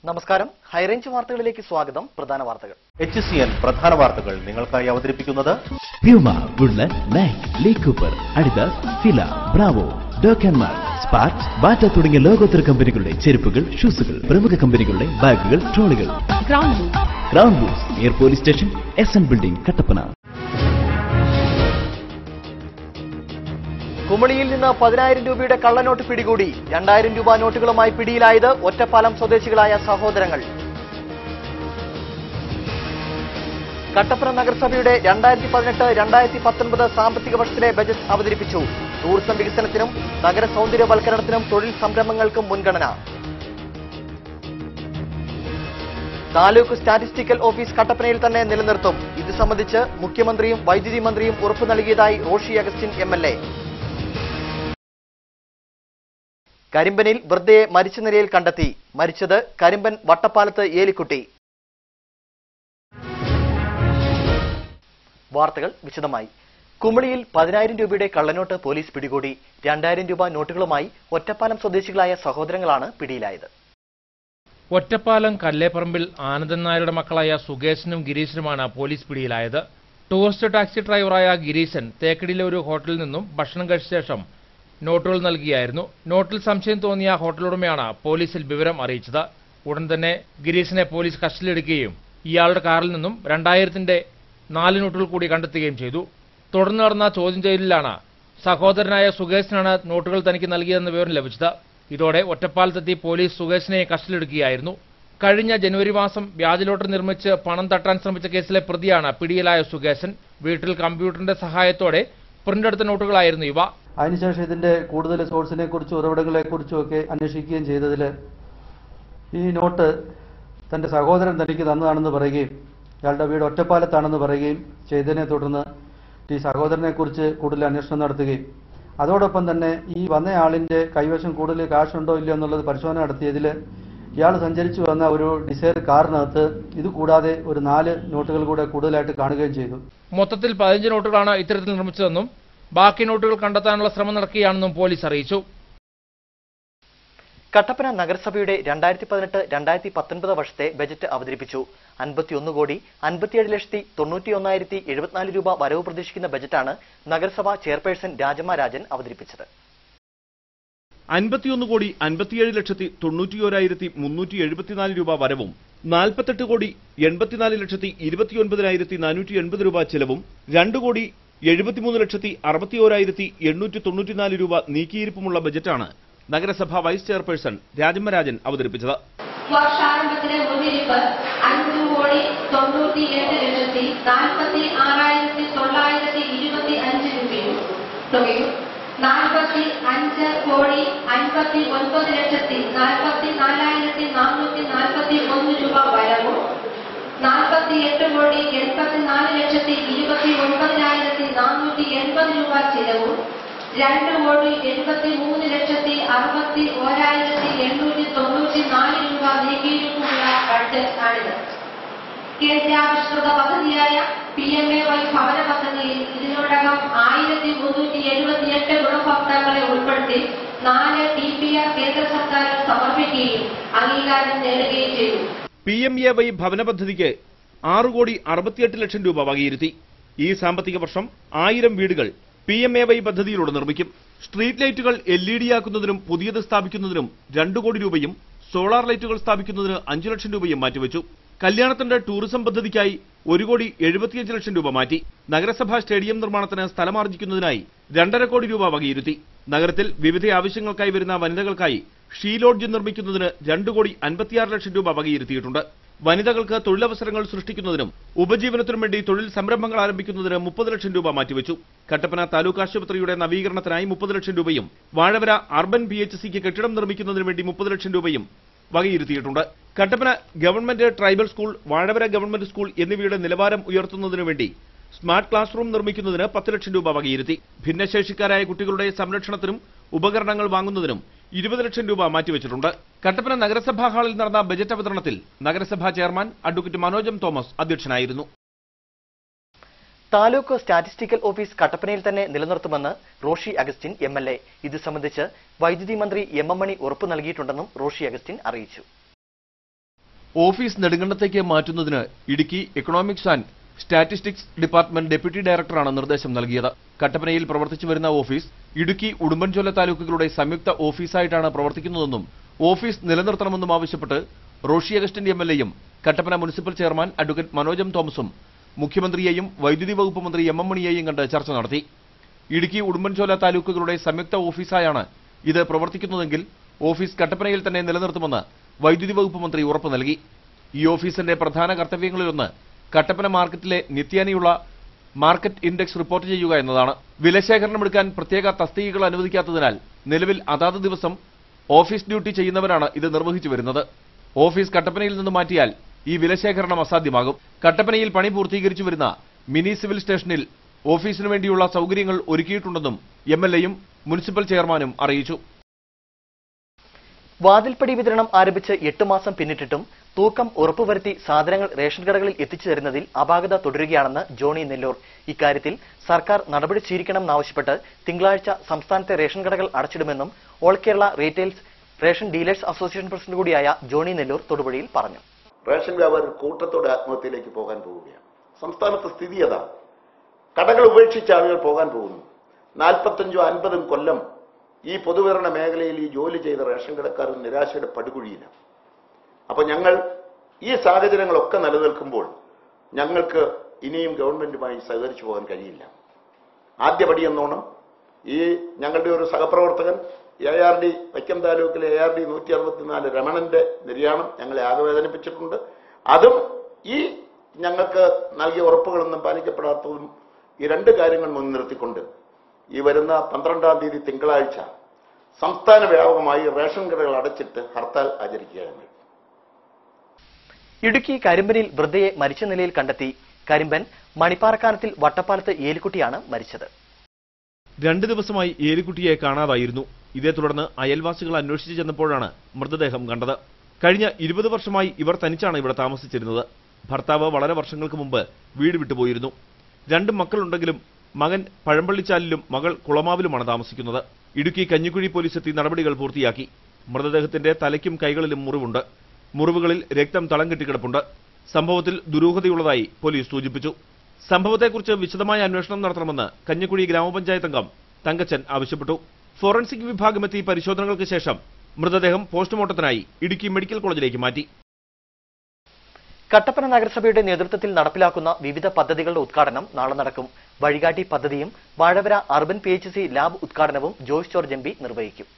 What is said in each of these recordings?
നമസ്കാരം ഹൈറേഞ്ച് വാർത്തകളിലേക്ക് സ്വാഗതം പ്രധാന വാർത്തകൾ എച്ച് സി എൻ പ്രധാന വാർത്തകൾ നിങ്ങൾക്കായി അവതരിപ്പിക്കുന്നത് Puma Woodland Nike Lee Cooper Adidas Fila Bravo ഡോക്കൻമാർ സ്പാർക്ക് ബാറ്റ തുടങ്ങിയ ലോകോത്തര കമ്പനികളുടെ ചെരുപ്പുകൾ ഷൂസുകൾ പ്രമുഖ കമ്പനികളുടെ ബാഗുകൾ ട്രോളികൾ ഗ്രൗണ്ട് റൂം ഗ്രൗണ്ട് ബൂസ് near police station S N building Kattappana കുമളിയിൽ നിന്ന് പതിനായിരം രൂപയുടെ കള്ളനോട്ട് പിടികൂടി രണ്ടായിരം രൂപ നോട്ടുകളുമായി പിടിയിലായത് ഒറ്റപ്പാലം സ്വദേശികളായ സഹോദരങ്ങൾ കട്ടപ്പന നഗരസഭയുടെ രണ്ടായിരത്തി പതിനെട്ട് രണ്ടായിരത്തി പത്തൊൻപത് സാമ്പത്തിക വർഷത്തിലെ ബജറ്റ് അവതരിപ്പിച്ചു ടൂറിസം വികസനത്തിനും നഗര സൗന്ദര്യവൽക്കരണത്തിനും തൊഴിൽ സംരംഭങ്ങൾക്കും മുൻഗണന താലൂക്ക് സ്റ്റാറ്റിസ്റ്റിക്കൽ ഓഫീസ് കട്ടപ്പനയിൽ തന്നെ നിലനിർത്തും ഇത് സംബന്ധിച്ച് മുഖ്യമന്ത്രിയും വൈദ്യുതി മന്ത്രിയും ഉറപ്പു നൽകിയതായി Roshi Augustine M L A കരിമ്പനിൽ വൃദ്ധയെ മരിച്ച നിലയിൽ കണ്ടെത്തി മരിച്ചത് കരിമ്പൻ വട്ടപ്പാലത്ത് ഏലിക്കുട്ടി വാർത്തകൾ വിശദമായി കുമളിയിൽ പതിനായിരം രൂപയുടെ കള്ളനോട്ട് പോലീസ് പിടികൂടി രണ്ടായിരം രൂപ നോട്ടുകളുമായി ഒറ്റപ്പാലം സ്വദേശികളായ സഹോദരങ്ങളാണ് പിടിയിലായത് ഒറ്റപ്പാലം കല്ലേപ്പറമ്പിൽ ആനന്ദൻ നായരുടെ മക്കളായ സുകേശനും ഗിരീശനുമാണ് പോലീസ് പിടിയിലായത് ടൂറിസ്റ്റ് ടാക്സി ഡ്രൈവറായ ഗിരീശൻ തേക്കടിയിലെ ഒരു ഹോട്ടലിൽ നിന്നും ഭക്ഷണം കഴിച്ച ശേഷം നോട്ടുകൾ നൽകിയായിരുന്നു നോട്ടിൽ സംശയം തോന്നിയ ഹോട്ടലുടമയാണ് പോലീസിൽ വിവരം അറിയിച്ചത് ഉടൻ തന്നെ ഗിരീശനെ പോലീസ് കസ്റ്റഡിയിലെടുക്കുകയും ഇയാളുടെ കാറിൽ നിന്നും രണ്ടായിരത്തിന്റെ നാല് നോട്ടുകൾ കൂടി കണ്ടെത്തുകയും ചെയ്തു തുടർന്ന് നടന്ന ചോദ്യം ചെയ്യലിലാണ് സഹോദരനായ സുകേശനാണ് നോട്ടുകൾ തനിക്ക് നൽകിയതെന്ന വിവരം ലഭിച്ചത് ഇതോടെ ഒറ്റപ്പാലത്തെത്തി പോലീസ് സുകേഷിനെ കസ്റ്റഡിയിലെടുക്കുകയായിരുന്നു കഴിഞ്ഞ ജനുവരി മാസം വ്യാജ ലോട്ടറി നിർമ്മിച്ച് പണം തട്ടാൻ ശ്രമിച്ച കേസിലെ പ്രതിയാണ് പിടിയിലായ സുകേശൻ വീട്ടിൽ കമ്പ്യൂട്ടറിന്റെ സഹായത്തോടെ പ്രിന്റെടുത്ത നോട്ടുകളായിരുന്നു ഇവ അതിനുശേഷം ഇതിന്റെ കൂടുതൽ സോഴ്സിനെ കുറിച്ചും ഉറവിടങ്ങളെ കുറിച്ചും ഒക്കെ അന്വേഷിക്കുകയും ചെയ്തതിൽ ഈ നോട്ട് തന്റെ സഹോദരൻ തനിക്ക് തന്നതാണെന്ന് പറയുകയും ഇയാളുടെ വീട് ഒറ്റപ്പാലത്താണെന്ന് പറയുകയും ചെയ്തതിനെ തുടർന്ന് ഈ സഹോദരനെ കുറിച്ച് കൂടുതൽ അന്വേഷണം നടത്തുകയും അതോടൊപ്പം തന്നെ ഈ വന്നയാളിന്റെ കൈവശം കൂടുതൽ കാശുണ്ടോ ഇല്ലയോ എന്നുള്ളത് പരിശോധന നടത്തിയതിൽ ഇയാൾ സഞ്ചരിച്ചു വന്ന ഒരു ഡിസൈർ കാറിനകത്ത് ഇത് കൂടാതെ ഒരു നാല് നോട്ടുകൾ കൂടെ കൂടുതലായിട്ട് കാണുകയും ചെയ്തു മൊത്തത്തിൽ പതിനഞ്ച് നോട്ടുകളാണ് ഇത്തരത്തിൽ നിർമ്മിച്ചതെന്നും ബാക്കി നോട്ടുകൾ കണ്ടെത്താനുള്ള ശ്രമം നടക്കുകയാണെന്നും പോലീസ് അറിയിച്ചു കട്ടപ്പന നഗരസഭയുടെ രണ്ടായിരത്തി പതിനെട്ട് രണ്ടായിരത്തി പത്തൊൻപത് വർഷത്തെ ബജറ്റ് അവതരിപ്പിച്ചു അൻപത്തിയൊന്ന് കോടി അൻപത്തിയേഴ് ലക്ഷത്തി തൊണ്ണൂറ്റി ഒന്നായിരത്തി എഴുപത്തിനാല് രൂപ വരവ് പ്രതീക്ഷിക്കുന്ന ബജറ്റാണ് നഗരസഭാ ചെയർപേഴ്സൺ രാജമ്മ രാജൻ അവതരിപ്പിച്ചത് അൻപത്തിയൊന്ന് കോടി അൻപത്തിയേഴ് ലക്ഷത്തി തൊണ്ണൂറ്റിയോരായിരത്തി മുന്നൂറ്റി എഴുപത്തിനാല് രൂപ വരവും നാൽപ്പത്തെട്ട് കോടി എൺപത്തിനാല് ലക്ഷത്തി ഇരുപത്തിയൊൻപതിനായിരത്തി നാനൂറ്റി എൺപത് രൂപ ചെലവും രണ്ട് കോടി എഴുപത്തിമൂന്ന് ലക്ഷത്തി അറുപത്തിയോരായിരത്തി എണ്ണൂറ്റി തൊണ്ണൂറ്റിനാല് രൂപ നീക്കിയിരിപ്പുമുള്ള ബജറ്റാണ് നഗരസഭ വൈസ് ചെയർപേഴ്സൺ രാജമ്മ രാജൻ അവതരിപ്പിച്ചത് വർഷാരംഭത്തിലെ മുന്നിരിപ്പ് അഞ്ചു കോടി തൊണ്ണൂറ്റി എട്ട് ലക്ഷത്തി നാൽപ്പത്തി ആറായിരത്തി തൊള്ളായിരത്തി ഇരുപത്തി അഞ്ച് രൂപയും തുകയും നാൽപ്പത്തി അഞ്ച് കോടി അൻപത്തി ഒൻപത് ലക്ഷത്തി നാൽപ്പത്തി നാലായിരത്തി നാനൂറ്റി നാൽപ്പത്തി ഒന്ന് രൂപ വരവും നാൽപ്പത്തി എട്ട് കോടി എൺപത്തിനാല് ലക്ഷത്തി ഇരുപത്തി ഒൻപതിനായിരത്തി നാനൂറ്റി എൺപത് രൂപ ചിലവും രണ്ട് കോടി എൺപത്തി മൂന്ന് ലക്ഷത്തി അറുപത്തി ഓരായിരത്തി എണ്ണൂറ്റി തൊണ്ണൂറ്റി നാല് രൂപ നീക്കിയിരിക്കുമുള്ള ബഡ്ജറ്റ് ആണിത് കേന്ദ്രാവിഷ്കൃത പദ്ധതിയായ പി എം എ വൈ ഭവന പദ്ധതിയിൽ ഇതിനോടകം ആയിരത്തി മുന്നൂറ്റി എഴുപത്തിയെട്ട് ഗുണഭോക്താക്കളെ ഉൾപ്പെടുത്തി നാല് ടി പി ആർ കേന്ദ്ര സർക്കാരിൽ സമർപ്പിക്കുകയും അംഗീകാരം നേടുകയും ചെയ്തു പി എം എ വൈ ഭവന പദ്ധതിക്ക് ആറ് കോടി അറുപത്തിയെട്ട് ലക്ഷം രൂപ വകയിരുത്തി ഈ സാമ്പത്തിക വർഷം ആയിരം വീടുകൾ പി എം എ വൈ പദ്ധതിയിലൂടെ നിർമ്മിക്കും സ്ട്രീറ്റ് ലൈറ്റുകൾ എൽ ഇ ഡി ആക്കുന്നതിനും പുതിയത് സ്ഥാപിക്കുന്നതിനും രണ്ട് കോടി രൂപയും സോളാർ ലൈറ്റുകൾ സ്ഥാപിക്കുന്നതിന് അഞ്ചു ലക്ഷം രൂപയും മാറ്റിവെച്ചു കല്യാണത്തിന്റെ ടൂറിസം പദ്ധതിക്കായി ഒരു കോടി എഴുപത്തിയഞ്ച് ലക്ഷം രൂപ മാറ്റി നഗരസഭാ സ്റ്റേഡിയം നിർമ്മാണത്തിന് സ്ഥലമാർജിക്കുന്നതിനായി രണ്ടര കോടി രൂപ വകയിരുത്തി നഗരത്തിൽ വിവിധ ആവശ്യങ്ങൾക്കായി വരുന്ന വനിതകൾക്കായി ഷീ ലോഡ്ജ് നിർമ്മിക്കുന്നതിന് രണ്ട് കോടി അൻപത്തിയാറ് ലക്ഷം രൂപ വകയിരുത്തിയിട്ടുണ്ട് വനിതകൾക്ക് തൊഴിലവസരങ്ങൾ സൃഷ്ടിക്കുന്നതിനും ഉപജീവനത്തിനും വേണ്ടി തൊഴിൽ സംരംഭങ്ങൾ ആരംഭിക്കുന്നതിന് മുപ്പത് ലക്ഷം രൂപ മാറ്റിവെച്ചു കട്ടപ്പന താലൂക്ക് ആശുപത്രിയുടെ നവീകരണത്തിനായി മുപ്പത് ലക്ഷം രൂപയും വാഴവര അർബൻ പി എച്ച് സിക്ക് കെട്ടിടം നിർമ്മിക്കുന്നതിന് വേണ്ടി മുപ്പത് ലക്ഷം രൂപയും വകയിരുത്തിയിട്ടുണ്ട് Kattappana government tribal school Vazhavara government school എന്നിവയുടെ നിലവാരം ഉയർത്തുന്നതിനു വേണ്ടി സ്മാർട്ട് ക്ലാസ് റൂം നിർമ്മിക്കുന്നതിന് പത്ത് ലക്ഷം രൂപ വകയിരുത്തി ഭിന്നശേഷിക്കാരായ കുട്ടികളുടെ സംരക്ഷണത്തിനും ഉപകരണങ്ങൾ വാങ്ങുന്നതിനും ഇരുപത് ലക്ഷം രൂപ മാറ്റിവെച്ചിട്ടുണ്ട് കട്ടപ്പന നഗരസഭാ ഹാളിൽ നടന്ന ബജറ്റ് അവതരണത്തിൽ നഗരസഭാ ചെയർമാൻ അഡ്വക്കേറ്റ് മനോജം തോമസ് അധ്യക്ഷനായിരുന്നു താലൂക്ക് സ്റ്റാറ്റിസ്റ്റിക്കൽ ഓഫീസ് കട്ടപ്പനയിൽ തന്നെ നിലനിർത്തുമെന്ന് Roshi Augustine M L A ഇത് സംബന്ധിച്ച് വൈദ്യുതി മന്ത്രി എം എം മണി ഉറപ്പു നൽകിയിട്ടുണ്ടെന്നും റോഷി അഗസ്റ്റിൻ അറിയിച്ചു ഓഫീസ് നെടുങ്കണ്ടത്തേക്ക് മാറ്റുന്നതിന് Idukki economics and statistics department deputy ഡയറക്ടറാണ് നിർദ്ദേശം നൽകിയത് കട്ടപ്പനയിൽ പ്രവർത്തിച്ചു വരുന്ന ഓഫീസ് ഇടുക്കി ഉടുമ്പൻചോല താലൂക്കുകളുടെ സംയുക്ത ഓഫീസായിട്ടാണ് പ്രവർത്തിക്കുന്നതെന്നും ഓഫീസ് നിലനിർത്തണമെന്നും ആവശ്യപ്പെട്ട് റോഷി അഗസ്റ്റിൻ എം എൽ എയും Kattappana municipal chairman advocate Manojam തോമസും മുഖ്യമന്ത്രിയെയും വൈദ്യുതി വകുപ്പ് മന്ത്രി എം എം മണിയെയും കണ്ട് ചർച്ച നടത്തി ഇടുക്കി ഉടുമ്പൻചോല താലൂക്കുകളുടെ സംയുക്ത ഓഫീസായാണ് ഇത് പ്രവർത്തിക്കുന്നതെങ്കിൽ ഓഫീസ് കട്ടപ്പനയിൽ തന്നെ നിലനിർത്തുമെന്ന് വൈദ്യുതി വകുപ്പ് മന്ത്രി ഉറപ്പു നൽകി ഈ ഓഫീസിന്റെ പ്രധാന കർത്തവ്യങ്ങളിലൊന്ന് കട്ടപ്പന മാർക്കറ്റിലെ നിത്യേനയുള്ള മാർക്കറ്റ് ഇൻഡെക്സ് റിപ്പോർട്ട് ചെയ്യുക എന്നതാണ് വിലശേഖരണം എടുക്കാൻ പ്രത്യേക തസ്തികകൾ അനുവദിക്കാത്തതിനാൽ നിലവിൽ അതാത് ദിവസം ഓഫീസ് ഡ്യൂട്ടി ചെയ്യുന്നവരാണ് ഇത് നിർവഹിച്ചു വരുന്നത് ഓഫീസ് കട്ടപ്പനയിൽ നിന്ന് മാറ്റിയാൽ ഈ വിലശേഖരണം അസാധ്യമാകും കട്ടപ്പനയിൽ പണി പൂർത്തീകരിച്ചു വരുന്ന മിനി സിവിൽ സ്റ്റേഷനിൽ ഓഫീസിനു വേണ്ടിയുള്ള സൗകര്യങ്ങൾ ഒരുക്കിയിട്ടുണ്ടെന്നും എം എൽ എയും മുനിസിപ്പൽ ചെയർമാനും അറിയിച്ചു വാതിൽപ്പടി വിതരണം ആരംഭിച്ച് എട്ട് മാസം പിന്നിട്ടിട്ടും തൂക്കം ഉറപ്പുവരുത്തി സാധനങ്ങൾ റേഷൻ കടകളിൽ എത്തിച്ചു തരുന്നതിൽ അപാകത തുടരുകയാണെന്ന് ജോണി നെല്ലൂർ ഇക്കാര്യത്തിൽ സർക്കാർ നടപടി സ്വീകരിക്കണമെന്നാവശ്യപ്പെട്ട് തിങ്കളാഴ്ച സംസ്ഥാനത്തെ റേഷൻ കടകൾ അടച്ചിടുമെന്നും all Kerala retails ration dealers association president കൂടിയായ ജോണി നെല്ലൂർ തൊടുപുഴയിൽ പറഞ്ഞു റേഷൻ വ്യാപാരം കൂട്ടത്തോടെ ആത്മഹത്യയിലേക്ക് പോകാൻ പോവുകയാണ് സംസ്ഥാനത്തെ സ്ഥിതി അതാണ് കടകൾ ഉപേക്ഷിച്ച് ആളുകൾ പോകാൻ പോകുന്നു നാൽപ്പത്തഞ്ചോ അൻപതും കൊല്ലം ഈ പൊതുവിതരണ മേഖലയിൽ ഈ ജോലി ചെയ്ത റേഷൻ കടക്കാർ നിരാശയുടെ പടുകുഴിയിലാണ് അപ്പൊ ഞങ്ങൾ ഈ സാഹചര്യങ്ങളൊക്കെ നിലനിൽക്കുമ്പോൾ ഞങ്ങൾക്ക് ഇനിയും ഗവൺമെന്റുമായി സഹകരിച്ചു പോകാൻ കഴിയില്ല ആദ്യപടി എന്നോണം ഈ ഞങ്ങളുടെ ഒരു സഹപ്രവർത്തകൻ എ ആർ ഡി വൈക്കം താലൂക്കിലെ എ ആർ ഡി നൂറ്റി അറുപത്തിനാല് രമണന്റെ നിര്യാണം ഞങ്ങളെ ആകെ വേദനിപ്പിച്ചിട്ടുണ്ട് അതും ഈ ഞങ്ങൾക്ക് നൽകിയ ഉറപ്പുകളൊന്നും പാലിക്കപ്പെടാത്തതും ഈ രണ്ട് കാര്യങ്ങൾ മുൻനിർത്തിക്കൊണ്ട് ഈ വരുന്ന പന്ത്രണ്ടാം തീയതി തിങ്കളാഴ്ച സംസ്ഥാന വ്യാപകമായി റേഷൻ കടകൾ അടച്ചിട്ട് ഹർത്താൽ ആചരിക്കുകയാണ് ഇടുക്കി കരിമ്പനിൽ വൃദ്ധയെ മരിച്ച നിലയിൽ കണ്ടെത്തി കരിമ്പൻ മണിപ്പാറക്കാനത്തിൽ വട്ടപ്പാലത്ത് ഏലിക്കുട്ടിയാണ് മരിച്ചത് രണ്ടു ദിവസമായി ഏലിക്കുട്ടിയെ കാണാതായിരുന്നു ഇതേ തുടർന്ന് അയൽവാസികൾ അന്വേഷിച്ചു ചെന്നപ്പോഴാണ് മൃതദേഹം കണ്ടത് കഴിഞ്ഞ ഇരുപത് വർഷമായി ഇവർ തനിച്ചാണ് ഇവിടെ താമസിച്ചിരുന്നത് ഭർത്താവ് വളരെ വർഷങ്ങൾക്ക് മുമ്പ് വീട് വിട്ടുപോയിരുന്നു രണ്ട് മക്കളുണ്ടെങ്കിലും മകൻ പഴമ്പള്ളിച്ചാലിലും മകൾ കുളമാവിലുമാണ് താമസിക്കുന്നത് ഇടുക്കി കഞ്ഞിക്കുഴി പോലീസ് എത്തി നടപടികൾ പൂർത്തിയാക്കി മൃതദേഹത്തിന്റെ തലയ്ക്കും കൈകളിലും മുറിവുണ്ട് മുറിവുകളിൽ രക്തം തളം കെട്ടിക്കിടപ്പുണ്ട് സംഭവത്തിൽ ദുരൂഹതയുള്ളതായി പോലീസ് സൂചിപ്പിച്ചു സംഭവത്തെക്കുറിച്ച് വിശദമായ അന്വേഷണം നടത്തണമെന്ന് കഞ്ഞിക്കുഴി ഗ്രാമപഞ്ചായത്ത് അംഗം തങ്കച്ചൻ ആവശ്യപ്പെട്ടു ഫോറൻസിക് വിഭാഗമെത്തി പരിശോധനകൾക്ക് ശേഷം മൃതദേഹം പോസ്റ്റ്മോർട്ടത്തിനായി ഇടുക്കി മെഡിക്കൽ കോളേജിലേക്ക് മാറ്റി കട്ടപ്പന നഗരസഭയുടെ നേതൃത്വത്തിൽ നടപ്പിലാക്കുന്ന വിവിധ പദ്ധതികളുടെ ഉദ്ഘാടനം നാളെ നടക്കും വഴികാട്ടി പദ്ധതിയും Vazhavara urban P H C lab ഉദ്ഘാടനവും ജോയ്സ് ജോർജ് എം പി നിർവഹിക്കും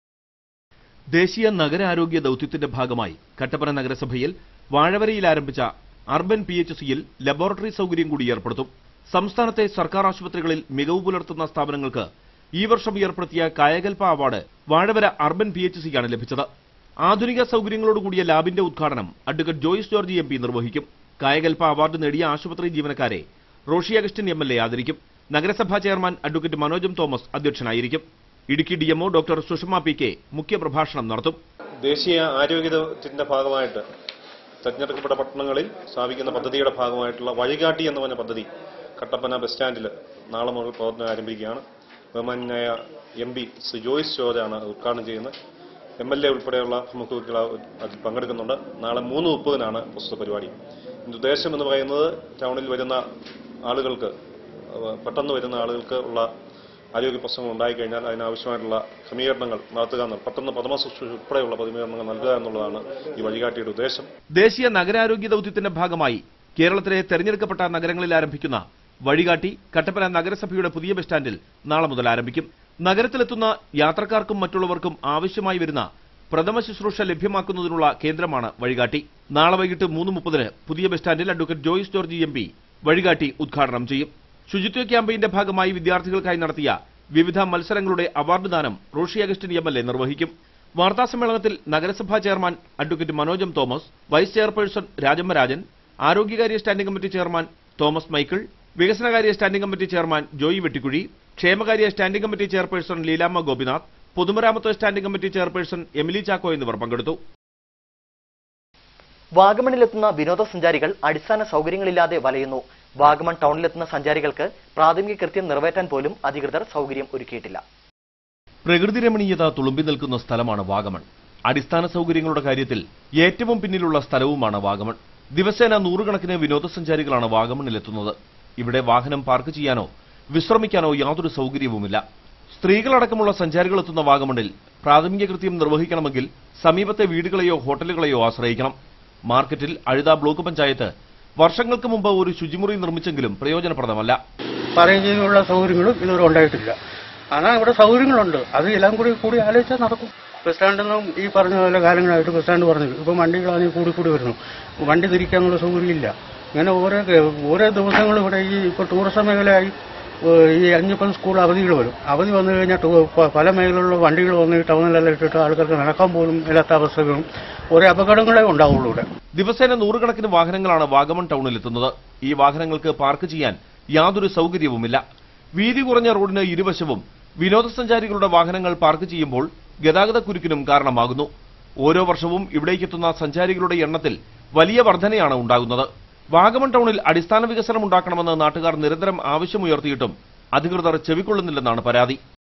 ദേശീയ നഗരാരോഗ്യ ദൌത്യത്തിന്റെ ഭാഗമായി കട്ടപ്പന നഗരസഭയിൽ വാഴവരയിൽ ആരംഭിച്ച അർബൻ പി എച്ച് സിയിൽ ലബോറട്ടറി സൗകര്യം കൂടി ഏർപ്പെടുത്തും സംസ്ഥാനത്തെ സർക്കാർ ആശുപത്രികളിൽ മികവ് പുലർത്തുന്ന സ്ഥാപനങ്ങൾക്ക് ഈ വർഷം ഏർപ്പെടുത്തിയ Kayakalpa award Vazhavara urban P H സിക്കാണ് ലഭിച്ചത് ആധുനിക സൗകര്യങ്ങളോടുകൂടിയ ലാബിന്റെ ഉദ്ഘാടനം advocate Joyce George M P നിർവഹിക്കും കായകൽപ അവാർഡ് നേടിയ ആശുപത്രി ജീവനക്കാരെ Roshi Augustine M L A ആദരിക്കും നഗരസഭാ ചെയർമാൻ അഡ്വക്കേറ്റ് മനോജം തോമസ് അധ്യക്ഷനായിരിക്കും Idukki DMO doctor Sushama P K മുഖ്യപ്രഭാഷണം നടത്തും ദേശീയ ആരോഗ്യത്തിന്റെ ഭാഗമായിട്ട് തെരഞ്ഞെടുക്കപ്പെട്ട പട്ടണങ്ങളിൽ സ്ഥാപിക്കുന്ന പദ്ധതിയുടെ ഭാഗമായിട്ടുള്ള വഴികാട്ടി എന്ന് പറഞ്ഞ പദ്ധതി കട്ടപ്പന ബസ് സ്റ്റാൻഡിൽ നാളെ മുതൽ പ്രവർത്തനം ആരംഭിക്കുകയാണ് ബഹുമാന്യായ എം പി ശ്രീ ജോയിസ് ജോർജാണ് അത് ഉദ്ഘാടനം ചെയ്യുന്നത് എം എൽ എ ഉൾപ്പെടെയുള്ള പ്രമുഖ വ്യക്തികൾ അതിൽ പങ്കെടുക്കുന്നുണ്ട് നാളെ മൂന്ന് മുപ്പതിനാണ് പ്രസ്തുത പരിപാടി ഇതിന്റെ ഉദ്ദേശം എന്ന് പറയുന്നത് ടൗണിൽ വരുന്ന ആളുകൾക്ക് അഹ് പെട്ടെന്ന് വരുന്ന ആളുകൾക്ക് ഉള്ള ആരോഗ്യ പ്രശ്നങ്ങൾ ഉണ്ടായിക്കഴിഞ്ഞാൽ അതിനാവശ്യമായിട്ടുള്ള ക്രമീകരണങ്ങൾ നടത്തുക എന്നുള്ളത് പെട്ടെന്ന് പ്രഥമ ശുശ്രൂഷ ഉൾപ്പെടെയുള്ള ക്രമീകരണങ്ങൾ നൽകുക എന്നുള്ളതാണ് ഈ വഴികാട്ടിയുടെ ഉദ്ദേശം ദേശീയ നഗരാരോഗ്യ ദൌത്യത്തിന്റെ ഭാഗമായി കേരളത്തിലെ തെരഞ്ഞെടുക്കപ്പെട്ട നഗരങ്ങളിൽ ആരംഭിക്കുന്ന വഴികാട്ടി കട്ടപ്പന നഗരസഭയുടെ പുതിയ ബസ് സ്റ്റാൻഡിൽ നാളെ മുതൽ ആരംഭിക്കും നഗരത്തിലെത്തുന്ന യാത്രക്കാർക്കും മറ്റുള്ളവർക്കും ആവശ്യമായി വരുന്ന പ്രഥമ ശുശ്രൂഷ ലഭ്യമാക്കുന്നതിനുള്ള കേന്ദ്രമാണ് വഴികാട്ടി നാളെ വൈകിട്ട് മൂന്ന് മുപ്പതിന് പുതിയ ബസ് സ്റ്റാൻഡിൽ advocate Joyce George M P വഴികാട്ടി ഉദ്ഘാടനം ചെയ്യും ശുചിത്വ ക്യാമ്പയിന്റെ ഭാഗമായി വിദ്യാർത്ഥികൾക്കായി നടത്തിയ വിവിധ മത്സരങ്ങളുടെ അവാർഡ് ദാനം Roshi Augustine M L A നിർവഹിക്കും വാർത്താസമ്മേളനത്തിൽ നഗരസഭാ chairman advocate Manojam Thomas vice chairperson Rajamma Rajan ആരോഗ്യകാര്യ standing committee chairman Thomas Michael വികസനകാര്യ standing committee chairman Joy Vettikuzhi ക്ഷേമകാര്യ standing committee chairperson Leelamma Gopinath പൊതുമരാമത്ത് standing committee chairperson Emily Chacko എന്നിവർ പങ്കെടുത്തു വാഗമണിലെത്തുന്ന വിനോദസഞ്ചാരികൾ അടിസ്ഥാന സൗകര്യങ്ങളില്ലാതെ വലയുന്നു വാഗമൺ ടൗണിലെത്തുന്ന സഞ്ചാരികൾക്ക് പ്രാഥമിക കൃത്യം നിറവേറ്റാൻ പോലും അധികൃതർ സൗകര്യം ഒരുക്കിയിട്ടില്ല പ്രകൃതി രമണീയത തുളുമ്പി നിൽക്കുന്ന സ്ഥലമാണ് വാഗമൺ അടിസ്ഥാന സൗകര്യങ്ങളുടെ കാര്യത്തിൽ ഏറ്റവും പിന്നിലുള്ള സ്ഥലവുമാണ് വാഗമൺ ദിവസേന നൂറുകണക്കിന് വിനോദസഞ്ചാരികളാണ് വാഗമണിലെത്തുന്നത് ഇവിടെ വാഹനം പാർക്ക് ചെയ്യാനോ വിശ്രമിക്കാനോ യാതൊരു സൗകര്യവുമില്ല സ്ത്രീകളടക്കമുള്ള സഞ്ചാരികൾ എത്തുന്ന വാഗമണിൽ പ്രാഥമിക കൃത്യം നിർവഹിക്കണമെങ്കിൽ സമീപത്തെ വീടുകളെയോ ഹോട്ടലുകളെയോ ആശ്രയിക്കണം മാർക്കറ്റിൽ അഴുത ബ്ലോക്ക് പഞ്ചായത്ത് വർഷങ്ങൾക്ക് മുമ്പ് ഒരു ശുചിമുറി നിർമ്മിച്ചെങ്കിലും പ്രയോജനപ്രദമല്ല പറയുന്നതിനുള്ള സൗകര്യങ്ങളും ഇതുവരെ ഉണ്ടായിട്ടില്ല ஆனால் ഇവിടെ സൗകര്യങ്ങളുണ്ട് അത് എല്ലാം കൂടി കൂടി ആലോചിച്ചാൽ നടക്കും ബസ് സ്റ്റാൻഡൊന്നും ഈ പറഞ്ഞ പോലെ കാലങ്ങളായിട്ട് ബസ് സ്റ്റാൻഡ് പറഞ്ഞത് ഇപ്പം വണ്ടികളാണെങ്കിൽ കൂടി കൂടി വരുന്നു വണ്ടി തിരിക്കാനുള്ള സൗകര്യമില്ല ഇങ്ങനെ ഓരോ ഓരോ ദിവസങ്ങളും ഇവിടെ ഈ ഇപ്പോൾ ടൂറിസം മേഖലയായി ഏഹ് ഈ അഞ്ഞിപ്പം സ്കൂൾ അവധികൾ വരും അവധി വന്നു കഴിഞ്ഞാൽ ടൂ- പ- പല മേഖലകളിലുള്ള വണ്ടികൾ വന്ന് ഈ ടൗണിലെല്ലാം ഇട്ടിട്ട് ആൾക്കാർക്ക് നടക്കാൻ പോലും ഇല്ലാത്ത അവസ്ഥകളും ഓരോ അപകടങ്ങളെ ഉണ്ടാവുള്ളൂ ഇവിടെ ദിവസേന നൂറുകണക്കിന് വാഹനങ്ങളാണ് വാഗമൺ ടൗണിലെത്തുന്നത് ഈ വാഹനങ്ങൾക്ക് പാർക്ക് ചെയ്യാൻ യാതൊരു സൗകര്യവുമില്ല വീതി കുറഞ്ഞ റോഡിന് ഇരുവശവും വിനോദസഞ്ചാരികളുടെ വാഹനങ്ങൾ പാർക്ക് ചെയ്യുമ്പോൾ ഗതാഗത കുരുക്കിനും കാരണമാകുന്നു ഓരോ വർഷവും ഇവിടേക്കെത്തുന്ന സഞ്ചാരികളുടെ എണ്ണത്തിൽ വലിയ വർധനയാണ് ഉണ്ടാകുന്നത് വാഗമൺ ടൗണിൽ അടിസ്ഥാന വികസനം ഉണ്ടാക്കണമെന്ന് നാട്ടുകാർ നിരന്തരം ആവശ്യമുയർത്തിയിട്ടും അധികൃതർ ചെവിക്കൊള്ളുന്നില്ലെന്നാണ് പരാതി